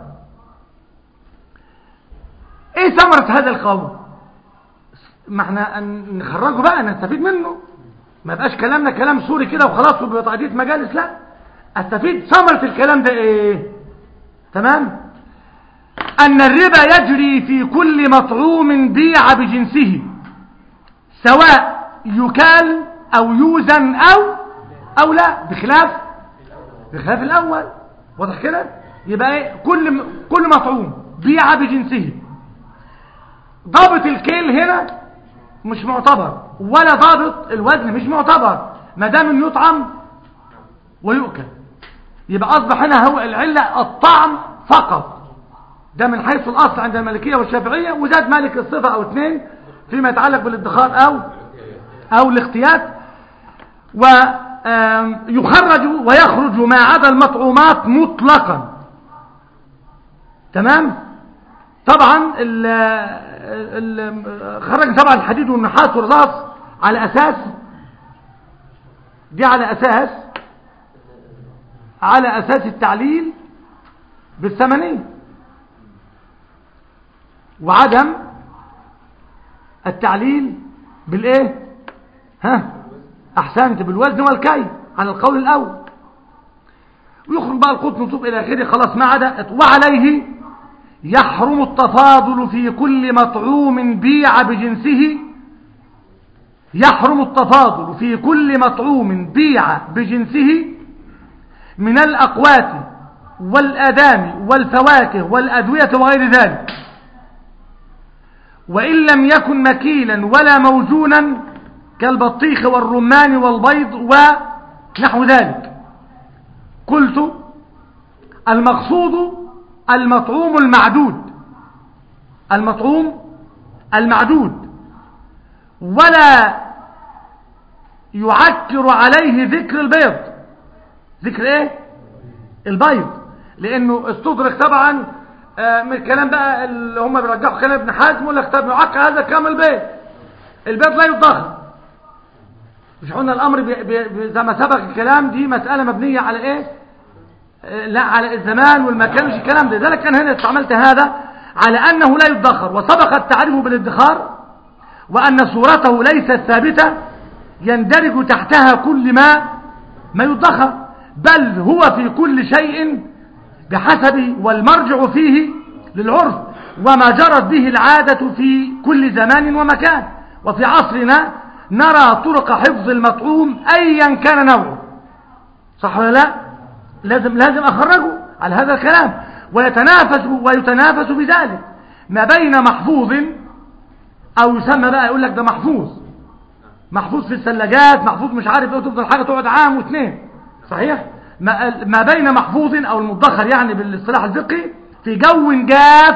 ايه ثمرة هذا القول ما احنا نخرجه بقى نستفيد منه ما يبقاش كلامنا كلام سوري كده وخلاص وبتعديد مجالس لا استفيد ثمرة الكلام ده ايه تمام ان الربا يجري في كل مطعوم بيع بجنسه سواء يكال او يوزن او او لا بخلاف بخلاف الاول واضح كده يبقى ايه كل كل مطعوم بيع بجنسه ضابط الكيل هنا مش معتبر ولا ضابط الوزن مش معتبر ما دام يطعم ويؤكل يبقى اصبح هنا هو العله الطعم فقط ده من حيث الاصل عند المالكيه والشافعيه وزاد مالك الصفه او اثنين فيما يتعلق بالادخار او او الاختيات ويخرج ويخرج ما عدا المطعومات مطلقا تمام طبعا ال ال خرج طبعا الحديد والنحاس والرصاص على اساس دي على اساس على اساس التعليل بالثمنيه وعدم التعليل بالايه ها احسنت بالوزن والكي على القول الاول ويخرج بقى القطن وطوب الى اخره خلاص ما عدا وعليه يحرم التفاضل في كل مطعوم بيع بجنسه يحرم التفاضل في كل مطعوم بيع بجنسه من الأقوات والأدام والفواكه والأدوية وغير ذلك وإن لم يكن مكيلا ولا موزونا كالبطيخ والرمان والبيض ونحو ذلك قلت المقصود المطعوم المعدود المطعوم المعدود ولا يعكر عليه ذكر البيض ذكر ايه البيض لانه استدرك طبعا آه، من الكلام بقى اللي هم بيرجحوا كلام ابن حزم يقول لك طب يعكر هذا كلام البيض البيض لا يضخم مش قلنا الامر بي بي زي ما سبق الكلام دي مساله مبنيه على ايه آه، لا على الزمان والمكان مش الكلام ده لذلك انا هنا استعملت هذا على انه لا يدخر وسبق التعريف بالادخار وان صورته ليست ثابته يندرج تحتها كل ما ما يدخر بل هو في كل شيء بحسب والمرجع فيه للعرف وما جرت به العادة في كل زمان ومكان وفي عصرنا نرى طرق حفظ المطعوم أيا كان نوعه صح ولا لا لازم لازم أخرجه على هذا الكلام ويتنافس ويتنافس بذلك ما بين محفوظ أو يسمى بقى يقول لك ده محفوظ محفوظ في الثلاجات محفوظ مش عارف ايه تفضل حاجه تقعد عام واثنين صحيح ما ما بين محفوظ او المدخر يعني بالاصطلاح الفقهي في جو جاف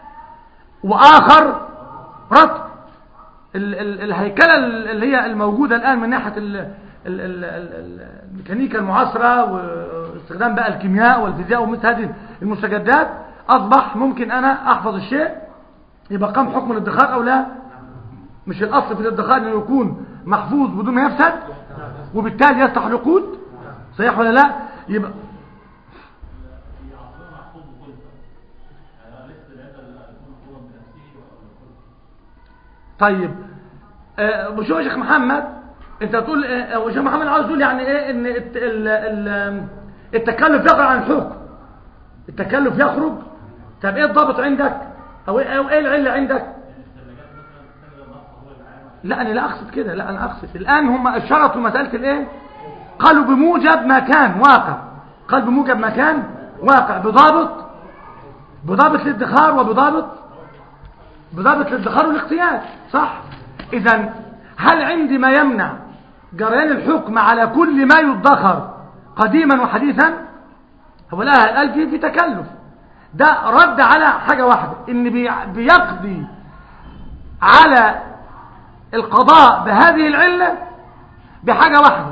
واخر رطب ال ال الهيكله اللي هي الموجوده الان من ناحيه ال ال ال ال الميكانيكا المعاصره واستخدام بقى الكيمياء والفيزياء ومثل هذه المستجدات اصبح ممكن انا احفظ الشيء يبقى قام حكم الادخار او لا مش الاصل في الادخار انه يكون محفوظ بدون ما يفسد وبالتالي يصلح العقود صحيح ولا لا يبقى طيب آه، بشوف يا شيخ محمد انت تقول آه، شيخ محمد عاوز تقول يعني ايه ان الت- ال- ال- التكلف يخرج عن الحكم التكلف يخرج طب ايه الضابط عندك او ايه أو إيه العله عندك لا انا لا اقصد كده لا انا اقصد الان هم شرطوا مساله الايه قالوا بموجب ما كان واقع قال بموجب ما كان واقع بضابط بضابط الادخار وبضابط بضابط الادخار والاقتياد صح اذا هل عندي ما يمنع جريان الحكم على كل ما يدخر قديما وحديثا هو لا قال في في تكلف ده رد على حاجه واحده ان بي- بيقضي على القضاء بهذه العله بحاجه واحده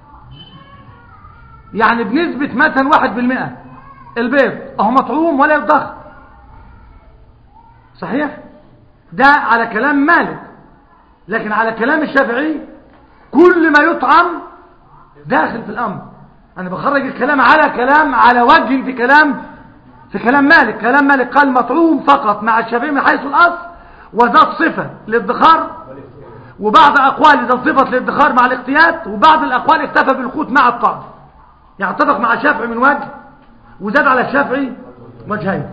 يعني بنسبه مثلا واحد بالمئة البيض اهو مطعوم ولا يضخ صحيح ده على كلام مالك لكن على كلام الشافعي كل ما يطعم داخل في الامر انا بخرج الكلام على كلام على وجه في كلام في كلام مالك كلام مالك قال مطعوم فقط مع الشافعي من حيث الاصل وذات صفه للادخار وبعض اقوال ذات صفه للادخار مع الاقتياد وبعض الاقوال اكتفى بالقوت مع الطعم يعني اتفق مع الشافعي من وجه وزاد على الشافعي وجهين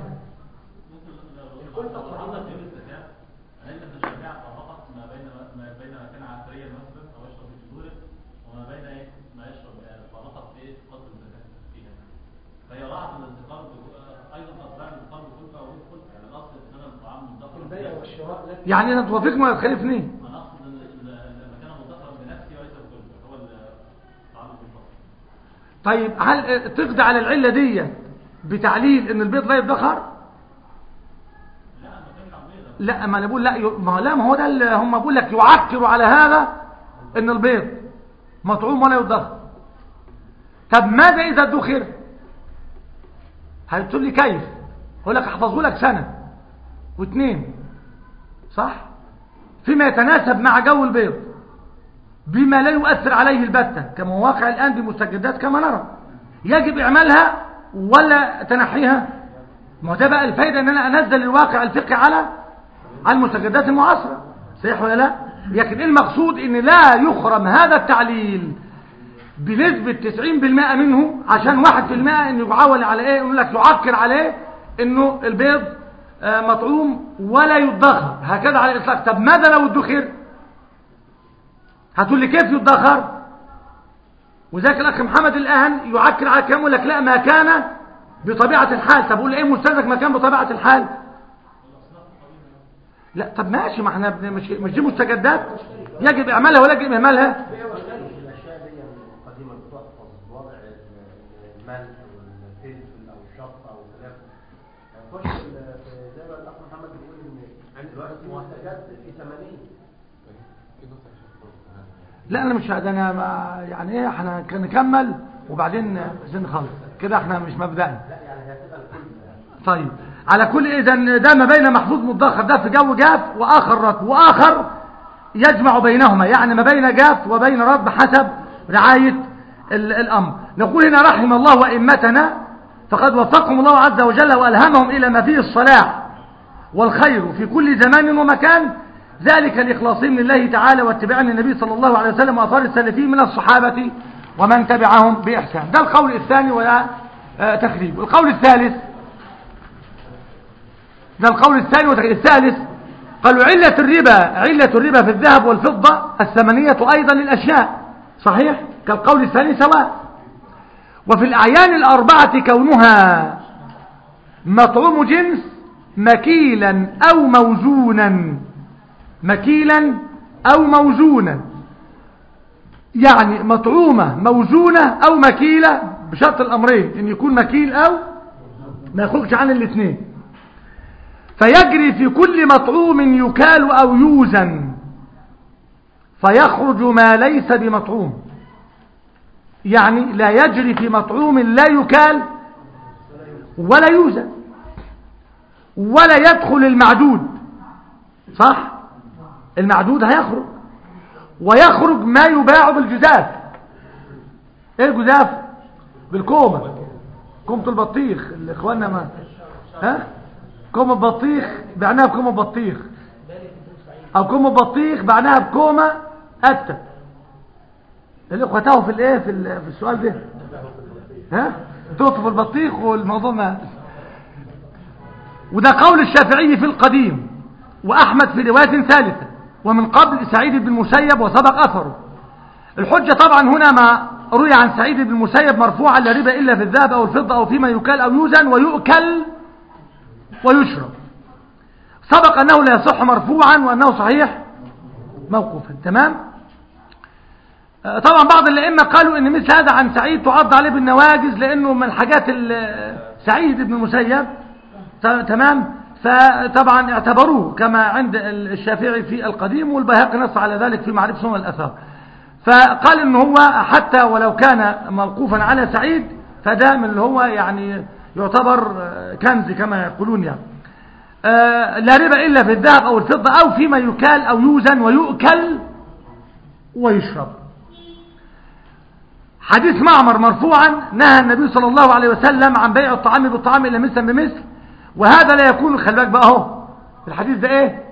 البيع والشراء لا يعني انا توافقني ولا تخالفني انا اقصد ان المكان مدخر بنفسي وليس بكله هو التعامل بالفضل طيب هل تقضي على العله دي بتعليل ان البيض لا يدخر لا ما انا بقول لا ي- ما لا ما هو ده اللي هم بقول لك يعكروا على هذا ان البيض مطعوم ولا يدخر طب ماذا اذا ادخر هتقول لي كيف اقول لك احفظه لك سنه واثنين صح فيما يتناسب مع جو البيض بما لا يؤثر عليه البتة كما هو واقع الآن بمستجدات كما نرى يجب إعمالها ولا تنحيها ما هو ده بقى الفايدة ان انا انزل الواقع الفقهي على على المستجدات المعاصرة صحيح ولا لا لكن إيه المقصود ان لا يخرم هذا التعليل بنسبة 90% منه عشان 1% انه يعول على ايه يقول لك يعكر عليه انه البيض آه، مطعوم ولا يدخر هكذا على الاطلاق طب ماذا لو ادخر هتقول لي كيف يدخر وذاك الاخ محمد الان يعكر على كلامه يقول لك لا ما كان بطبيعه الحال طب قول ايه مستدرك ما كان بطبيعه الحال لا طب ماشي ما احنا بن- مش مش دي مستجدات يجب اعمالها ولا يجب اهمالها الاشياء دي القديمه بتحفظ بوضع الملح والفلفل او الشطه او خلافه خش ال- في- زي ما الاخ محمد بيقول ان دلوقتي المعتقدات في 80 لا انا مش ده انا ما يعني ايه احنا كان نكمل وبعدين عايزين نخلص كده احنا مش مبدئي لا يعني هتبقى الكل طيب على كل اذا ده ما بين محفوظ مدخر ده في جو جاف واخر رطب واخر يجمع بينهما يعني ما بين جاف وبين رطب حسب رعايه ال- الامر نقول هنا رحم الله وائمتنا فقد وفقهم الله عز وجل والهمهم الى ما فيه الصلاح والخير في كل زمان ومكان ذلك لإخلاصهم لله تعالى واتباعا للنبي صلى الله عليه وسلم وأثار السلفين من الصحابة ومن تبعهم بإحسان ده القول الثاني وده آه، تخريب القول الثالث ده القول الثاني والتخريب الثالث قالوا علة الربا علة الربا في الذهب والفضة الثمنية أيضا للأشياء صحيح كالقول الثاني سواء وفي الأعيان الأربعة كونها مطعوم جنس مكيلا أو موزونا مكيلا أو موزونا يعني مطعومة موزونة أو مكيلة بشرط الأمرين إن يكون مكيل أو ما يخرجش عن الاثنين فيجري في كل مطعوم يكال أو يوزن فيخرج ما ليس بمطعوم يعني لا يجري في مطعوم لا يكال ولا يوزن ولا يدخل المعدود صح المعدود هيخرج ويخرج ما يباع بالجزاف ايه الجزاف بالكومة كومة البطيخ اللي اخواننا ما ها كومة بطيخ بعناها بكومة بطيخ او كومة بطيخ بعناها بكومة أتة الاخوة تاهوا في الايه في, ال- في السؤال ده ها تقطف البطيخ والموضوع ما وده قول الشافعي في القديم وأحمد في رواية ثالثة ومن قبل سعيد بن المسيب وسبق أثره الحجة طبعا هنا ما روي عن سعيد بن المسيب مرفوعا لا ربا إلا في الذهب أو الفضة أو فيما يكال أو يوزن ويؤكل ويشرب سبق أنه لا يصح مرفوعا وأنه صحيح موقوفا تمام آه، طبعا بعض الأئمة قالوا ان مثل هذا عن سعيد تعض عليه بالنواجز لأنه من الحاجات ال- سعيد بن المسيب ت- تمام فطبعا اعتبروه كما عند ال- الشافعي في القديم والبيهقي نص على ذلك في معرفة سنن الأثار فقال ان هو حتى ولو كان موقوفا على سعيد فده من اللي هو يعني يعتبر آه، كنز كما يقولون يعني آه، لا ربا إلا في الذهب أو الفضة أو فيما يكال أو يوزن ويؤكل ويشرب حديث معمر مرفوعا نهى النبي صلى الله عليه وسلم عن بيع الطعام بالطعام إلا مثلا بمثل وهذا لا يكون خلي بالك بقى اهو الحديث ده ايه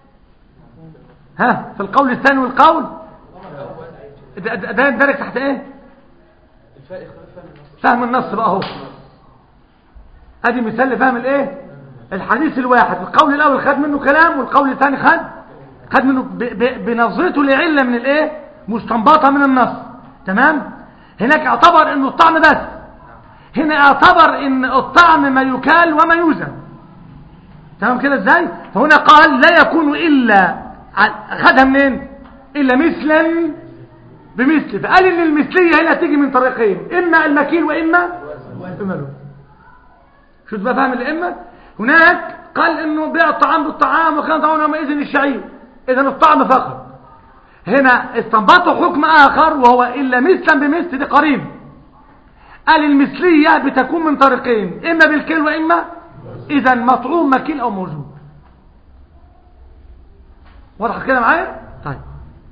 ها في القول الثاني والقول ده ده- ده يندرج تحت ايه الفائق خلاف فهم النص فهم النص بقى اهو ادي مثال لفهم الايه الحديث الواحد القول الاول خد منه كلام والقول الثاني خد خد منه ب- ب- بنظرته لعله من الايه مستنبطه من النص تمام هناك اعتبر انه الطعم بس هنا اعتبر ان الطعم ما يكال وما يوزن تمام كده ازاي فهنا قال لا يكون الا ع- خدها منين الا مثلا بمثل فقال ان المثليه هنا تيجي من طريقين اما المكيل واما اما الوزن شوف بقى فاهم الائمه هناك قال انه بيع الطعام بالطعام وكان طعام يومئذ الشعير اذا الطعم فقط هنا استنبطوا حكم اخر وهو الا مثلا بمثل دي قريب قال المثليه بتكون من طريقين اما بالكيل واما اذا مطعوم مكيل او موجود واضح كده معايا طيب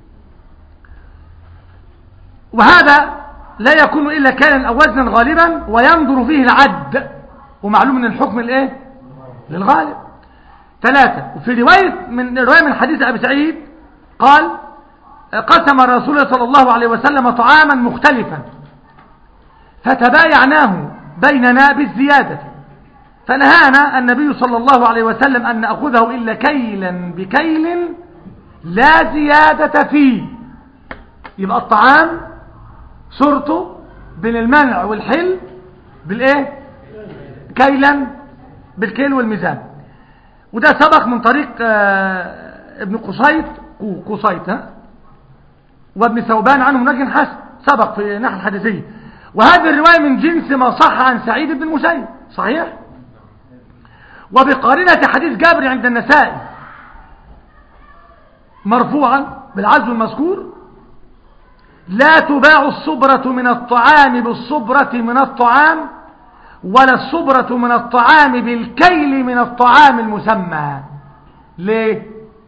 وهذا لا يكون إلا كالا أو وزنا غالبا وينظر فيه العد ومعلوم من الحكم الايه للغالب ثلاثة وفي رواية من رواية من حديث أبي سعيد قال قسم الرسول صلى الله عليه وسلم طعاما مختلفا فتبايعناه بيننا بالزيادة فنهانا النبي صلى الله عليه وسلم أن نأخذه إلا كيلا بكيل لا زيادة فيه يبقى الطعام صورته بين المنع والحل بالايه كيلا بالكيل والميزان وده سبق من طريق آه، ابن قصيط قو- قصيط ها وابن ثوبان عنه منجم حسن سبق في ناحية الحديثية وهذه الرواية من جنس ما صح عن سعيد بن المسيب صحيح وبقارنة حديث جابر عند النسائي مرفوعا بالعزو المذكور لا تباع الصبرة من الطعام بالصبرة من الطعام ولا الصبرة من الطعام بالكيل من الطعام المسمى ليه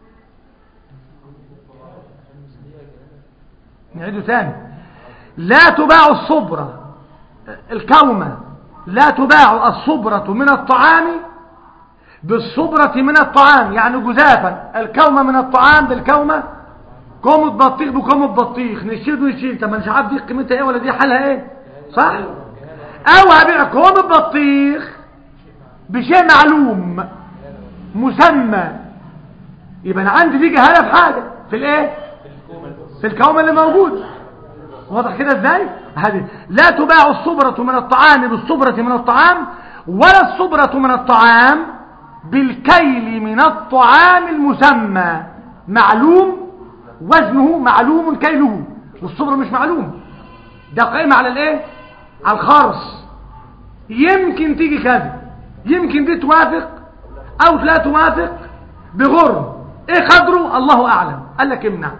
نعيده ثاني لا تباع الصبرة الكومة لا تباع الصبرة من الطعام بالصبرة من الطعام يعني جزافا الكومة من الطعام بالكومة كومة بطيخ بكومة بطيخ نشيل ونشيل طب ما مش عارف دي قيمتها ايه ولا دي حالها ايه صح او هبيع كومة بطيخ بشيء معلوم مسمى يبقى انا عندي دي جهاله في حاجه في الايه في الكومة اللي موجود واضح كده ازاي هذه لا تباع الصبرة من الطعام بالصبرة من الطعام ولا الصبرة من الطعام بالكيل من الطعام المسمى معلوم وزنه معلوم كيله والصبر مش معلوم ده قائم على الايه على الخرص يمكن تيجي كذا يمكن دي توافق او لا توافق بغرم ايه قدره الله اعلم قال لك امنع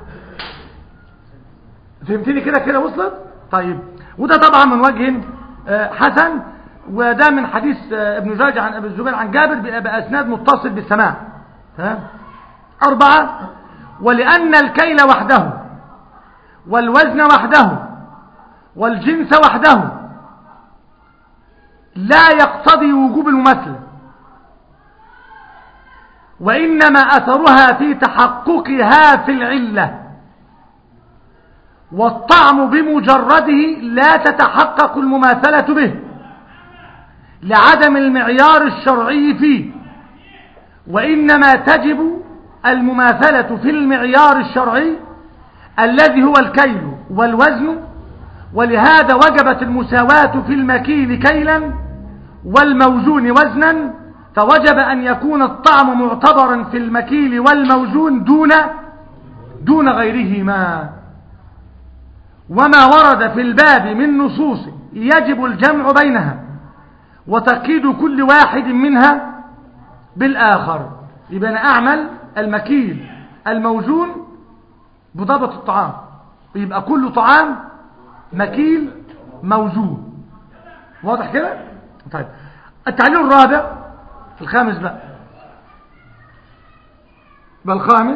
فهمتني كده كده وصلت طيب وده طبعا من وجه آه، حسن وده من حديث آه، ابن جاج عن ابي الزبير عن جابر ب- باسناد متصل بالسماع تمام أربعة ولأن الكيل وحده والوزن وحده والجنس وحده لا يقتضي وجوب المماثلة وإنما أثرها في تحققها في العلة والطعم بمجرده لا تتحقق المماثلة به لعدم المعيار الشرعي فيه وإنما تجب المماثلة في المعيار الشرعي الذي هو الكيل والوزن ولهذا وجبت المساواة في المكيل كيلا والموزون وزنا فوجب أن يكون الطعم معتبرا في المكيل والموزون دون دون غيرهما وما ورد في الباب من نصوص يجب الجمع بينها وتقييد كل واحد منها بالآخر يبقى أنا أعمل المكيل الموزون بضبط الطعام يبقى كل طعام مكيل موزون واضح كده طيب التعليل الرابع الخامس بقى بل الخامس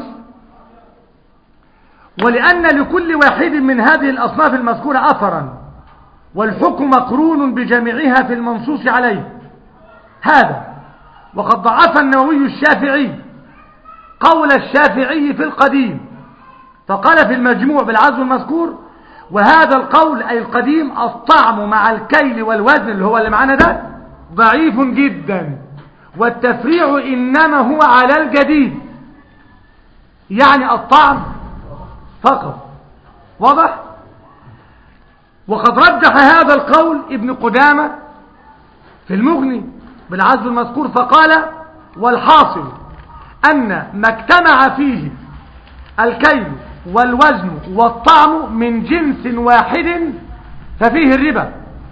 ولأن لكل واحد من هذه الأصناف المذكورة أثرا والحكم مقرون بجميعها في المنصوص عليه هذا وقد ضعف النووي الشافعي قول الشافعي في القديم فقال في المجموع بالعزو المذكور وهذا القول أي القديم الطعم مع الكيل والوزن اللي هو اللي معانا ده ضعيف جدا والتفريع إنما هو على الجديد يعني الطعم فقط واضح وقد رجح هذا القول ابن قدامة في المغني بالعزو المذكور فقال والحاصل أن ما اجتمع فيه الكيل والوزن والطعم من جنس واحد ففيه الربا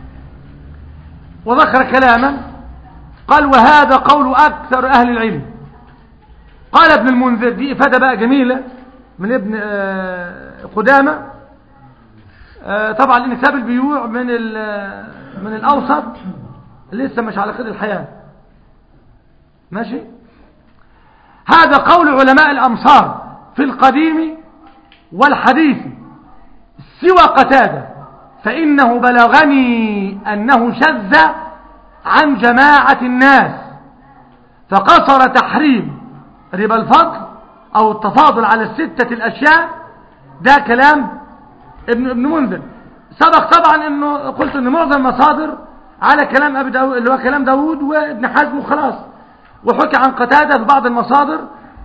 وذكر كلاما قال وهذا قول أكثر أهل العلم قال ابن المنذر دي إفادة بقى جميلة من ابن آه، قدامة آه، طبعا لأن كتاب البيوع من ال- من الأوسط لسه مش على خير الحياة ماشي هذا قول علماء الأمصار في القديم والحديث سوى قتادة فإنه بلغني أنه شذ عن جماعة الناس فقصر تحريم ربا الفضل أو التفاضل على الستة الأشياء ده كلام ابن ابن منذر سبق طبعا انه قلت ان معظم المصادر على كلام ابي داود اللي هو كلام داود وابن حزم وخلاص وحكى عن قتادة في بعض المصادر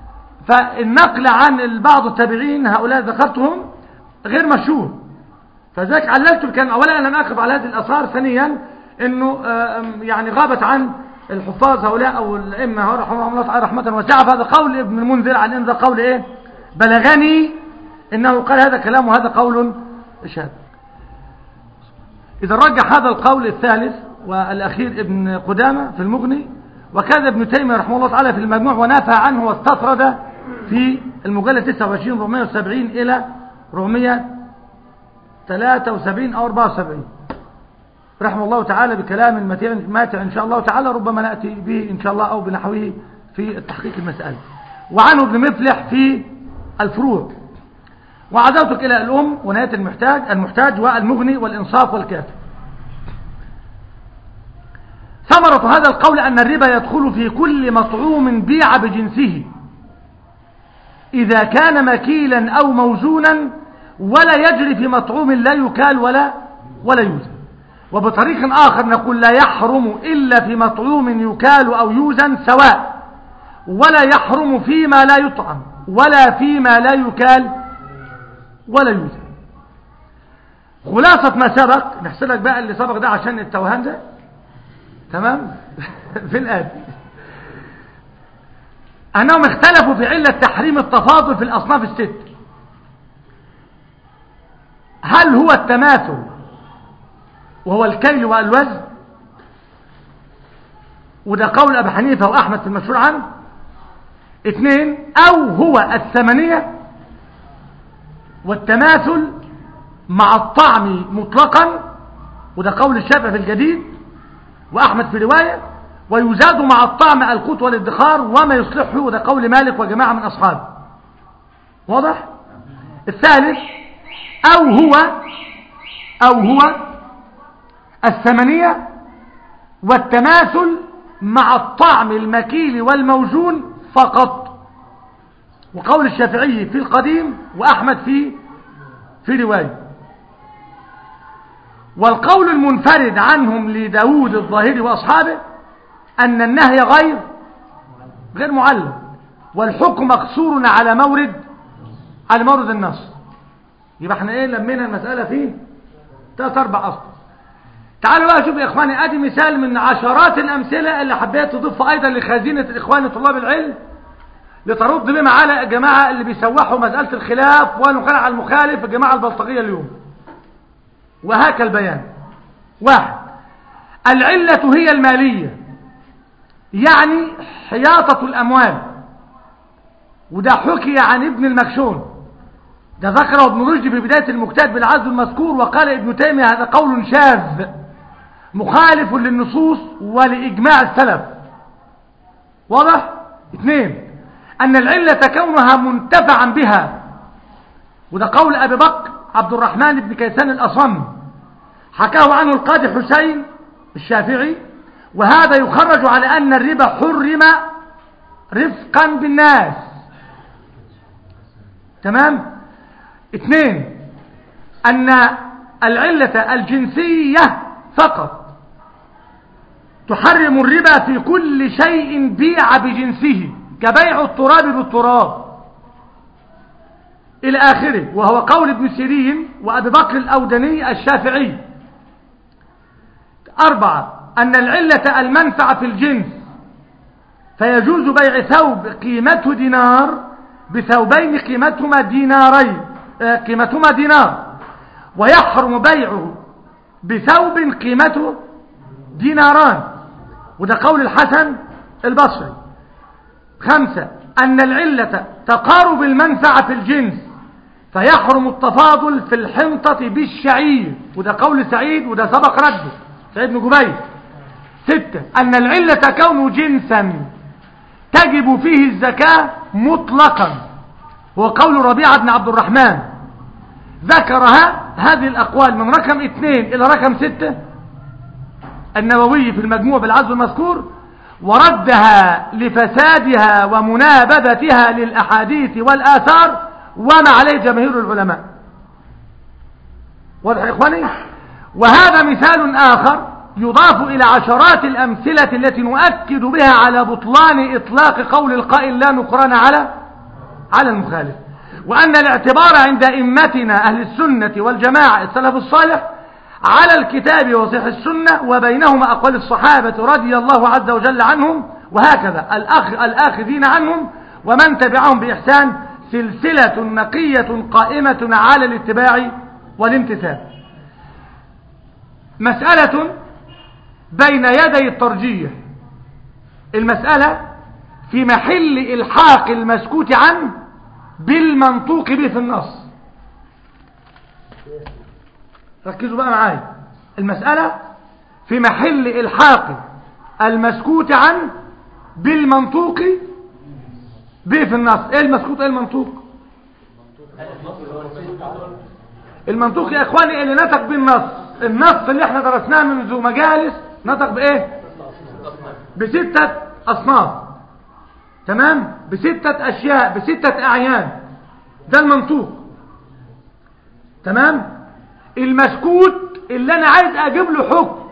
فالنقل عن بعض التابعين هؤلاء ذكرتهم غير مشهور فذلك عللت الكلام اولا انا لم اقف على هذه الاثار ثانيا انه آه، يعني غابت عن الحفاظ هؤلاء او الائمه رحمهم الله تعالى رحمه واسعه فهذا قول ابن المنذر عن ان ذا قول ايه بلغني انه قال هذا كلام وهذا قول شاذ اذا رجح هذا القول الثالث والاخير ابن قدامه في المغني وكذا ابن تيميه رحمه الله تعالى في المجموع ونافى عنه واستطرد في المجلد 29 470 الى 473 او 74 رحمه الله تعالى بكلام ماتع ماتع ان شاء الله تعالى ربما ناتي به ان شاء الله او بنحوه في التحقيق المساله وعنه ابن مفلح في الفروع وعزوتك الى الام ونهايه المحتاج المحتاج والمغني والانصاف والكافي ثمرة هذا القول أن الربا يدخل في كل مطعوم بيع بجنسه إذا كان مكيلا أو موزونا ولا يجري في مطعوم لا يكال ولا ولا يوزن وبطريق آخر نقول لا يحرم إلا في مطعوم يكال أو يوزن سواء ولا يحرم فيما لا يطعم ولا فيما لا يكال ولا يوزن خلاصة ما سبق نحسب لك بقى اللي سبق ده عشان التوهان ده تمام في الآتي أنهم اختلفوا في علة تحريم التفاضل في الأصناف الست هل هو التماثل وهو الكيل والوزن وده قول أبي حنيفة وأحمد في المشهور عنه اثنين أو هو الثمنية والتماثل مع الطعم مطلقا وده قول الشافعي في الجديد وأحمد في رواية ويزاد مع الطعم القوت والادخار وما يصلحه وده قول مالك وجماعة من أصحابه واضح الثالث أو هو أو هو الثمنية والتماثل مع الطعم المكيل والموزون فقط وقول الشافعي في القديم وأحمد في في رواية والقول المنفرد عنهم لداود الظاهري وأصحابه أن النهي غير غير معلم والحكم مقصور على مورد على مورد النص يبقى احنا ايه لمينا المسألة فيه ثلاث اربع اصل تعالوا بقى شوف يا اخواني ادي مثال من عشرات الامثلة اللي حبيت تضيفها ايضا لخزينة الاخوان طلاب العلم لترد بما على الجماعة اللي بيسوحوا مسألة الخلاف ونقل على المخالف الجماعة البلطجية اليوم وهكا البيان واحد العلة هي المالية يعني حياطة الأموال وده حكي عن ابن المكشون ده ذكره ابن رشد في بداية المكتاب بالعزل المذكور وقال ابن تيمية هذا قول شاذ مخالف للنصوص ولإجماع السلف واضح؟ اثنين أن العلة كونها منتفعا بها وده قول أبي بكر عبد الرحمن بن كيسان الأصم حكاه عنه القاضي حسين الشافعي وهذا يخرج على أن الربا حرم رفقا بالناس تمام اثنين أن العلة الجنسية فقط تحرم الربا في كل شيء بيع بجنسه كبيع التراب بالتراب إلى آخره وهو قول ابن سيرين وأبي بكر الأودني الشافعي أربعة أن العلة المنفعة في الجنس فيجوز بيع ثوب قيمته دينار بثوبين قيمتهما دينارين قيمتهما دينار ويحرم بيعه بثوب قيمته ديناران وده قول الحسن البصري خمسة أن العلة تقارب المنفعة في الجنس فيحرم التفاضل في الحنطة بالشعير وده قول سعيد وده سبق رده سعيد بن جبير ستة أن العلة كونه جنسا تجب فيه الزكاة مطلقا هو قول ربيعة بن عبد الرحمن ذكرها هذه الأقوال من رقم اثنين إلى رقم ستة النووي في المجموع بالعزو المذكور وردها لفسادها ومنابذتها للأحاديث والآثار وما عليه جماهير العلماء واضح يا إخواني وهذا مثال آخر يضاف إلى عشرات الأمثلة التي نؤكد بها على بطلان إطلاق قول القائل لا نقران على على المخالف وأن الاعتبار عند أئمتنا أهل السنة والجماعة السلف الصالح على الكتاب وصحيح السنة وبينهما أقوال الصحابة رضي الله عز وجل عنهم وهكذا الأخ الآخذين عنهم ومن تبعهم بإحسان سلسلة نقية قائمة على الاتباع والامتثال مسألة بين يدي الترجيح المسألة في محل إلحاق المسكوت عنه بالمنطوق به في النص ركزوا بقى معايا المسألة في محل إلحاق المسكوت عنه بالمنطوق به في النص ايه المسكوت ايه المنطوق المنطوق يا اخواني اللي نطق بالنص النص اللي احنا درسناه منذ مجالس نطق بايه بستة اصناف تمام بستة اشياء بستة اعيان ده المنطوق تمام المسكوت اللي انا عايز اجيب له حكم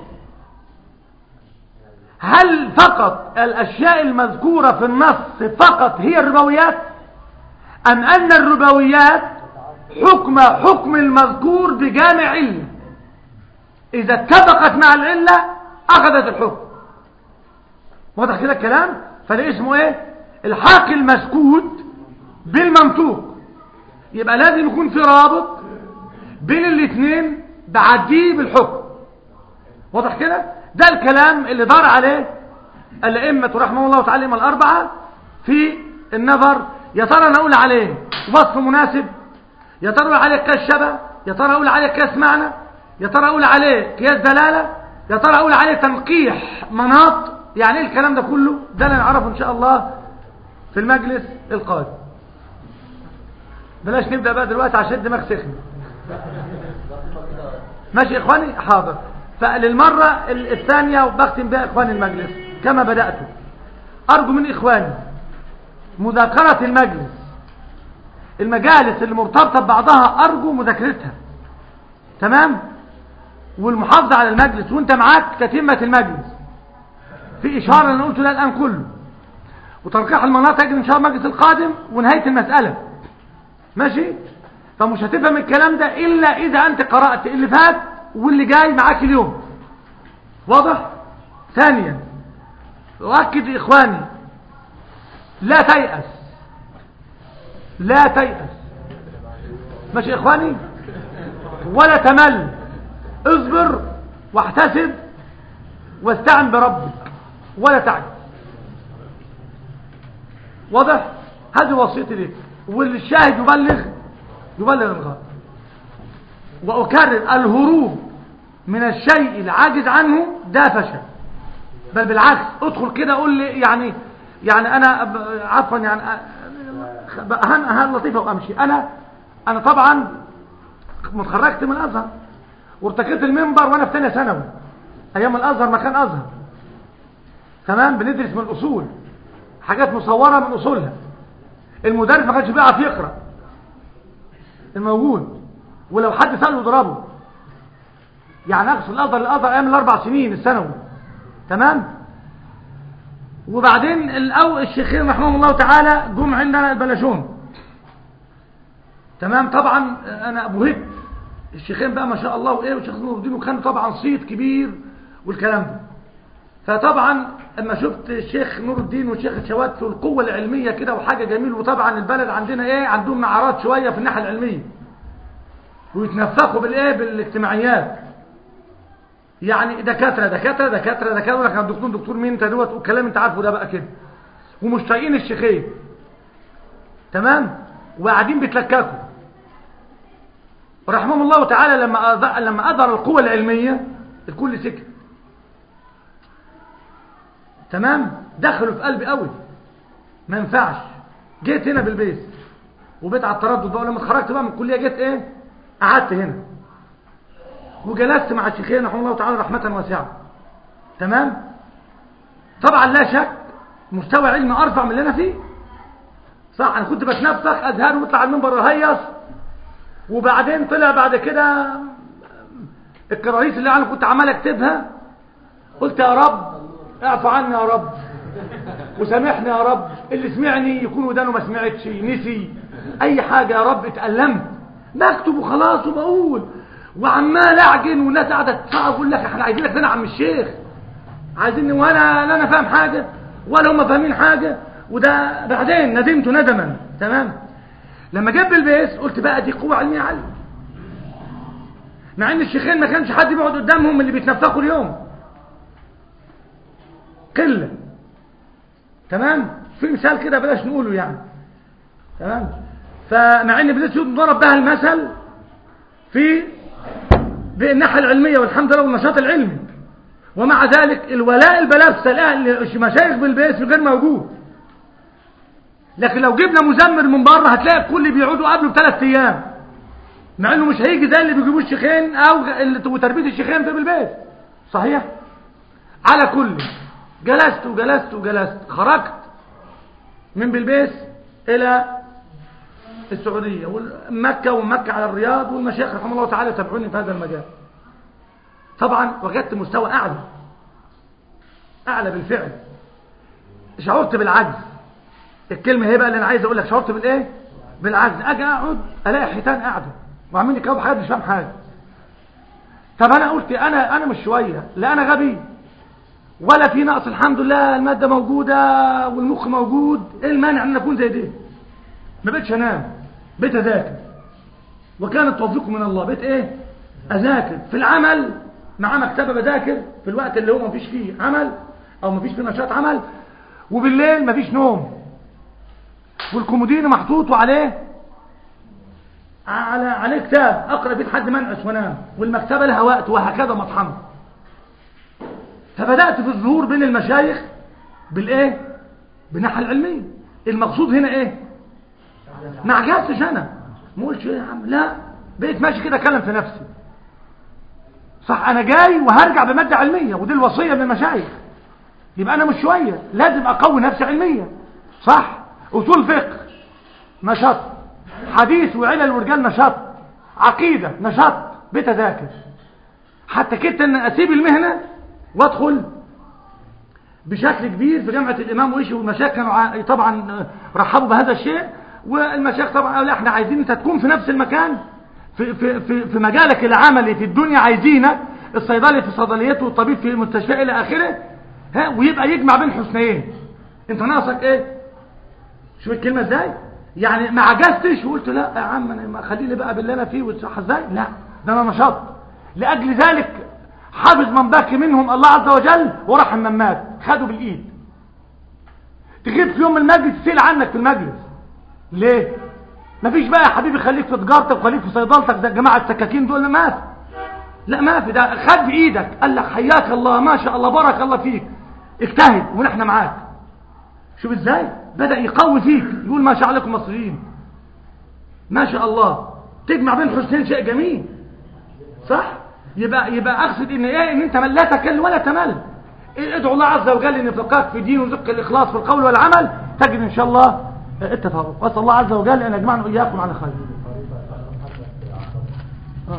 هل فقط الاشياء المذكورة في النص فقط هي الربويات ام ان الربويات حكم حكم المذكور بجامع علة اذا اتفقت مع العلة اخذت الحكم واضح كده الكلام فده اسمه ايه الحاق المسكوت بالمنطوق يبقى لازم يكون في رابط بين الاثنين بعديه بالحكم واضح كده ده الكلام اللي دار عليه الائمه رحمه الله تعالى الائمه الاربعه في النظر يا ترى نقول عليه وصف مناسب يا ترى اقول عليه قياس شبه يا ترى اقول عليه قياس معنى يا ترى اقول عليه قياس دلاله يا ترى اقول عليه تنقيح مناط يعني ايه الكلام ده كله ده اللي نعرفه ان شاء الله في المجلس القادم بلاش نبدا بقى دلوقتي عشان دماغ سخن ماشي يا اخواني حاضر فللمرة الثانية وبختم بها اخواني المجلس كما بدأت ارجو من اخواني مذاكرة المجلس المجالس اللي مرتبطة ببعضها ارجو مذاكرتها تمام والمحافظة على المجلس وانت معاك تتمة المجلس في اشارة انا قلته ده الان كله وترقيح المناطق ان شاء الله المجلس القادم ونهاية المسألة ماشي فمش هتفهم الكلام ده الا اذا انت قرأت اللي فات واللي جاي معاك اليوم واضح ثانيا أؤكد إخواني لا تيأس لا تيأس ماشي يا إخواني ولا تمل اصبر واحتسب واستعن بربك ولا تعجز واضح هذه وصيتي لك والشاهد يبلغ يبلغ الغائب وأكرر الهروب من الشيء العاجز عنه ده فشل بل بالعكس ادخل كده قول لي يعني يعني انا عفوا يعني اهم اهم لطيفه وامشي انا انا طبعا متخرجت من الازهر وارتكبت المنبر وانا في ثانيه ثانوي ايام الازهر ما كان ازهر تمام بندرس من الاصول حاجات مصوره من اصولها المدرس ما كانش بيعرف يقرا الموجود ولو حد سأله يضربه يعني اقصد الازهر الازهر ايام الاربع سنين الثانوي تمام وبعدين الأو الشيخين رحمهم الله تعالى جم عندنا البلاشون تمام طبعا انا بهت الشيخين بقى ما شاء الله وايه والشيخ نور الدين وكانوا طبعا صيت كبير والكلام ده فطبعا اما شفت الشيخ نور الدين والشيخ الشوات في القوه العلميه كده وحاجه جميل وطبعا البلد عندنا ايه عندهم نعرات شويه في الناحيه العلميه ويتنفخوا بالايه بالاجتماعيات يعني دكاتره دكاتره دكاتره دكاتره لك دكتور دكتور مين انت دوت والكلام انت عارفه ده بقى كده ومش طايقين الشيخين تمام وقاعدين بيتلككوا رحمهم الله تعالى لما أضع لما اظهر القوه العلميه الكل سكت تمام دخلوا في قلبي قوي ما ينفعش جيت هنا بالبيت وبيت على التردد بقى لما اتخرجت بقى من الكليه جيت ايه قعدت هنا وجلست مع الشيخين رحمه الله تعالى رحمه واسعه تمام طبعا لا شك مستوى علمي ارفع من اللي انا فيه صح انا كنت بتنفخ اذهان واطلع على المنبر اهيص وبعدين طلع بعد كده الكراريس اللي انا كنت عمال اكتبها قلت يا رب اعفو عني يا رب وسامحني يا رب اللي سمعني يكون ودانه ما سمعتش نسي اي حاجة يا رب اتألمت بكتب وخلاص وبقول وعمال اعجن والناس قاعده تصعب اقول لك احنا عايزينك تاني يا عم الشيخ عايزيني وانا لا انا فاهم حاجه ولا هم فاهمين حاجه وده بعدين ندمت ندما تمام لما جاب البيس قلت بقى دي قوه علميه عاليه مع ان الشيخين ما كانش حد بيقعد قدامهم اللي بيتنفخوا اليوم قله تمام في مثال كده بلاش نقوله يعني تمام فمع ان ابن سيود ضرب بها المثل في بالناحيه العلميه والحمد لله والنشاط العلمي ومع ذلك الولاء البلابسه الاهل مشايخ بالبيت غير موجود لكن لو جبنا مزمر من بره هتلاقي الكل بيقعدوا قبله بثلاث ايام مع انه مش هيجي زي اللي بيجيبوه الشيخين او اللي وتربيه الشيخين في بالبيت صحيح على كل جلست وجلست وجلست خرجت من بلبيس الى السعودية ومكة ومكة على الرياض والمشايخ رحمه الله تعالى تابعوني في هذا المجال طبعا وجدت مستوى أعلى أعلى بالفعل شعرت بالعجز الكلمة هي بقى اللي أنا عايز أقول لك شعرت بالإيه بالعجز أجي أقعد ألاقي حيتان قاعدة وعاملين يكرهوا حاجة مش فاهم حاجة طب أنا قلت أنا أنا مش شوية لا أنا غبي ولا في نقص الحمد لله المادة موجودة والمخ موجود إيه المانع أن أكون زي دي ما بقتش انام بقيت اذاكر وكان التوفيق من الله بقيت ايه اذاكر في العمل مع مكتبه بذاكر في الوقت اللي هو ما فيش فيه عمل او ما فيش فيه نشاط عمل وبالليل ما فيش نوم والكومودين محطوط وعليه على عليه كتاب اقرا فيه لحد ما انعس وانام والمكتبه لها وقت وهكذا مطحنه فبدات في الظهور بين المشايخ بالايه بالناحيه العلميه المقصود هنا ايه ما عجبتش انا ما قلتش ايه يا عم لا بقيت ماشي كده اكلم في نفسي صح انا جاي وهرجع بماده علميه ودي الوصيه من المشايخ يبقى انا مش شويه لازم اقوي نفسي علميا صح اصول فقه نشاط حديث وعلل ورجال نشاط عقيده نشاط بيت اذاكر حتى كنت ان اسيب المهنه وادخل بشكل كبير في جامعه الامام وإيشي والمشايخ كانوا طبعا رحبوا بهذا الشيء والمشايخ طبعا قالوا لا احنا عايزين انت تكون في نفس المكان في, في, في, في مجالك العملي في الدنيا عايزينك الصيدلي في صيدليته والطبيب في المستشفى الى اخره ها ويبقى يجمع بين حسنيين انت ناقصك ايه شوف الكلمه ازاي يعني ما عجزتش وقلت لا يا عم انا خليني بقى باللي انا فيه وتصح ازاي لا ده انا نشاط لاجل ذلك حافظ من باقي منهم الله عز وجل وراح النمات خدوا بالايد تجيب في يوم المجلس تسال عنك في المجلس ليه مفيش بقى يا حبيبي خليك في تجارتك وخليك في صيدلتك ده جماعه السكاكين دول ما في لا ما في ده خد بايدك قال لك حياك الله ما شاء الله بارك الله فيك اجتهد ونحن معاك شوف ازاي بدا يقوي فيك يقول ما شاء عليكم مصريين ما شاء الله تجمع بين حسنين شيء جميل صح يبقى يبقى اقصد ان ايه ان انت لا تكل ولا تمل ادعو الله عز وجل ان يفقهك في دين ويرزقك الاخلاص في القول والعمل تجد ان شاء الله التفاوق واسال الله عز وجل ان يجمعنا واياكم على خير اه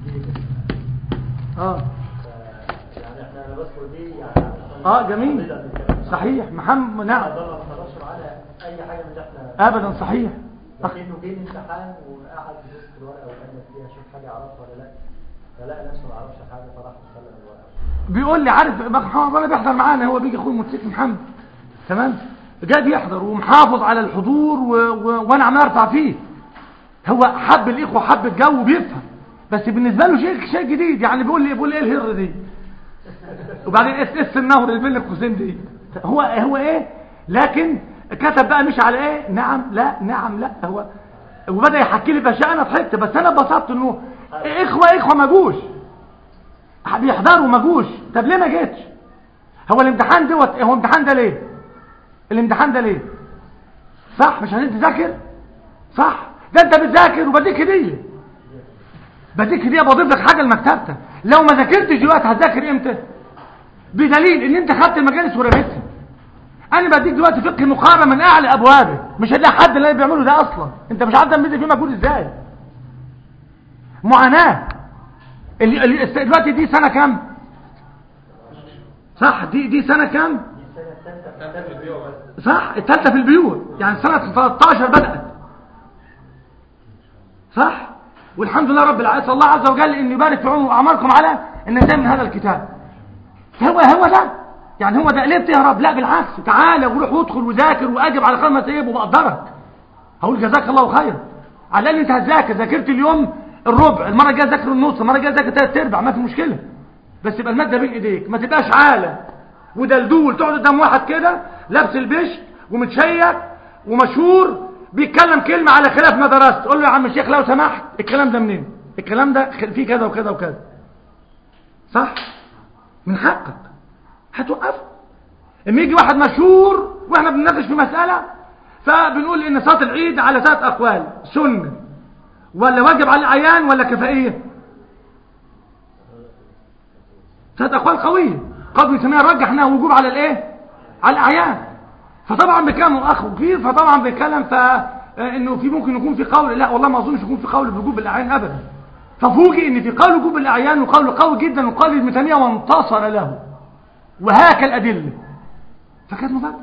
اه يعني احنا انا بذكر دي يعني اه جميل صحيح محمد نعم ما نقدرش على اي حاجه من اللي احنا ابدا صحيح لكنه جه الامتحان وقعد يبص في الورقه وقال فيها شوف حاجه يعرفها ولا لا فلقى نفسه ما يعرفش حاجه فراح مسلم الورقه بيقول لي عارف محمد ربنا بيحضر معانا هو بيجي اخوي الموتوسيكل محمد تمام جاد يحضر ومحافظ على الحضور و... و... وانا عمال ارفع فيه هو حب الاخوه حب الجو وبيفهم بس بالنسبه له شيء شيء جديد يعني بيقول لي بيقول لي ايه الهر دي وبعدين اس اس النهر اللي بين القوسين دي هو هو ايه لكن كتب بقى مش على ايه نعم لا نعم لا هو وبدا يحكي لي باشياء انا ضحكت بس انا اتبسطت انه اخوه اخوه ما جوش بيحضروا ما جوش طب ليه ما جيتش هو الامتحان دوت هو الامتحان ده ليه الامتحان ده ليه صح مش عايزين تذاكر صح ده انت بتذاكر وبديك هديه بديك هديه بضيف لك حاجه لمكتبتك لو ما ذاكرتش دلوقتي هتذاكر امتى بدليل ان انت خدت المجالس ورميتها انا بديك دلوقتي فقه مقارنه من اعلى ابوابه مش هتلاقي حد اللي بيعمله ده اصلا انت مش عارف تعمل فيه مجهود ازاي معاناه اللي اللي- دلوقتي دي سنه كام صح دي دي سنه كام صح الثالثه في البيوت يعني سنه 13 بدات صح والحمد لله رب العالمين الله عز وجل ان يبارك في عمر اعماركم على النتائج من هذا الكتاب هو هو ده يعني هو ده ليه بتهرب لا بالعكس تعالى وروح وادخل وذاكر واجب على خمس ايام وبقدرك هقول جزاك الله خيرا على الاقل انت هتذاكر ذاكرت اليوم الربع المره الجايه ذاكر النص المره الجايه ذاكر ثلاث ارباع ما في مشكله بس يبقى الماده بين ايديك ما تبقاش عاله ودلدول تقعد قدام واحد كده لابس البش ومتشيك ومشهور بيتكلم كلمه على خلاف ما درست قول له يا عم الشيخ لو سمحت الكلام ده منين الكلام ده فيه كذا وكذا وكذا صح من حقك هتوقفه اما يجي واحد مشهور واحنا بنناقش في مساله فبنقول ان صلاه العيد على ثلاث اقوال سنه ولا واجب على الاعيان ولا كفائيه ثلاث اقوال قويه قد نسميها رجح انها وجوب على الايه على الاعيان فطبعا بكلام اخ كبير فطبعا بيتكلم ف انه في ممكن يكون في قول لا والله ما اظنش يكون في قول بوجوب الاعيان ابدا ففوجئ ان في قول وجوب الاعيان وقول قوي جدا وقال ابن تيميه وانتصر له وهاك الادله فكانت مفاجاه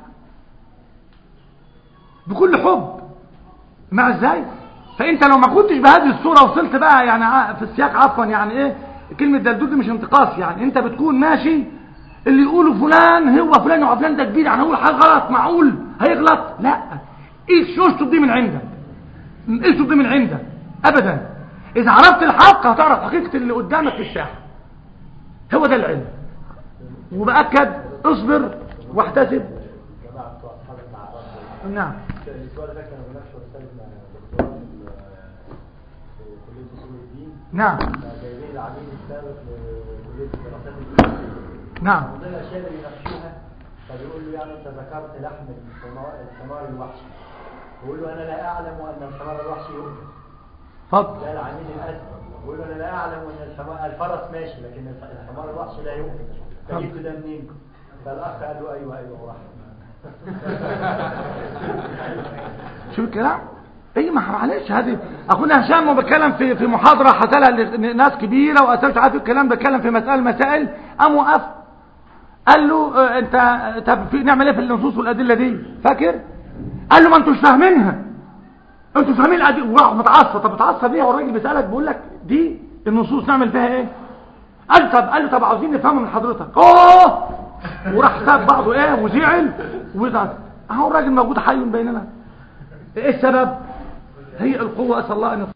بكل حب مع ازاي فانت لو ما كنتش بهذه الصوره وصلت بقى يعني في السياق عفوا يعني ايه كلمه دلدول دي مش انتقاص يعني انت بتكون ماشي اللي يقولوا فلان هو فلان وفلان ده كبير يعني هو حاجه غلط معقول هيغلط لا ايش يشطب دي من عندك ايش دي من عندك ابدا اذا عرفت الحق هتعرف حقيقه اللي قدامك في الساحه هو ده العلم وباكد اصبر واحتسب جماعة بتوع أصحاب المعارض نعم السؤال ده كان مناقشة أستاذنا دكتوراه في في كلية أصول الدين نعم جايبين العميد السابق لكلية الدراسات الإسلامية نعم من ضمن الأشياء اللي بيناقشوها فبيقول له يعني أنت ذكرت لحم الحمار الحمار الوحشي بيقول له أنا لا أعلم أن الحمار الوحشي يؤكل اتفضل ده العميد الأسود بيقول له أنا لا أعلم أن الحمار الفرس ماشي لكن الحمار الوحشي لا يؤكل فجبت ده منين؟ فالأخ قال له أيوه أيوه وراح شوف الكلام اي ما معلش هذه اخونا هشام وبتكلم في في محاضره حصلها لناس كبيره واسالت عارف الكلام بتكلم في مسائل مسائل قام وقف قال له اه انت طب في نعمل ايه في النصوص والادله دي فاكر قال له ما انتوش فاهمينها انتوا فاهمين الادله وراح متعصب طب متعصب ليه والراجل بيسالك بيقول لك دي النصوص نعمل فيها ايه قال طب قال له طب عاوزين نفهمه من حضرتك اوه وراح ساب بعضه ايه وزعل وزعل اهو الراجل موجود حي بيننا ايه السبب هي القوه اسال الله ان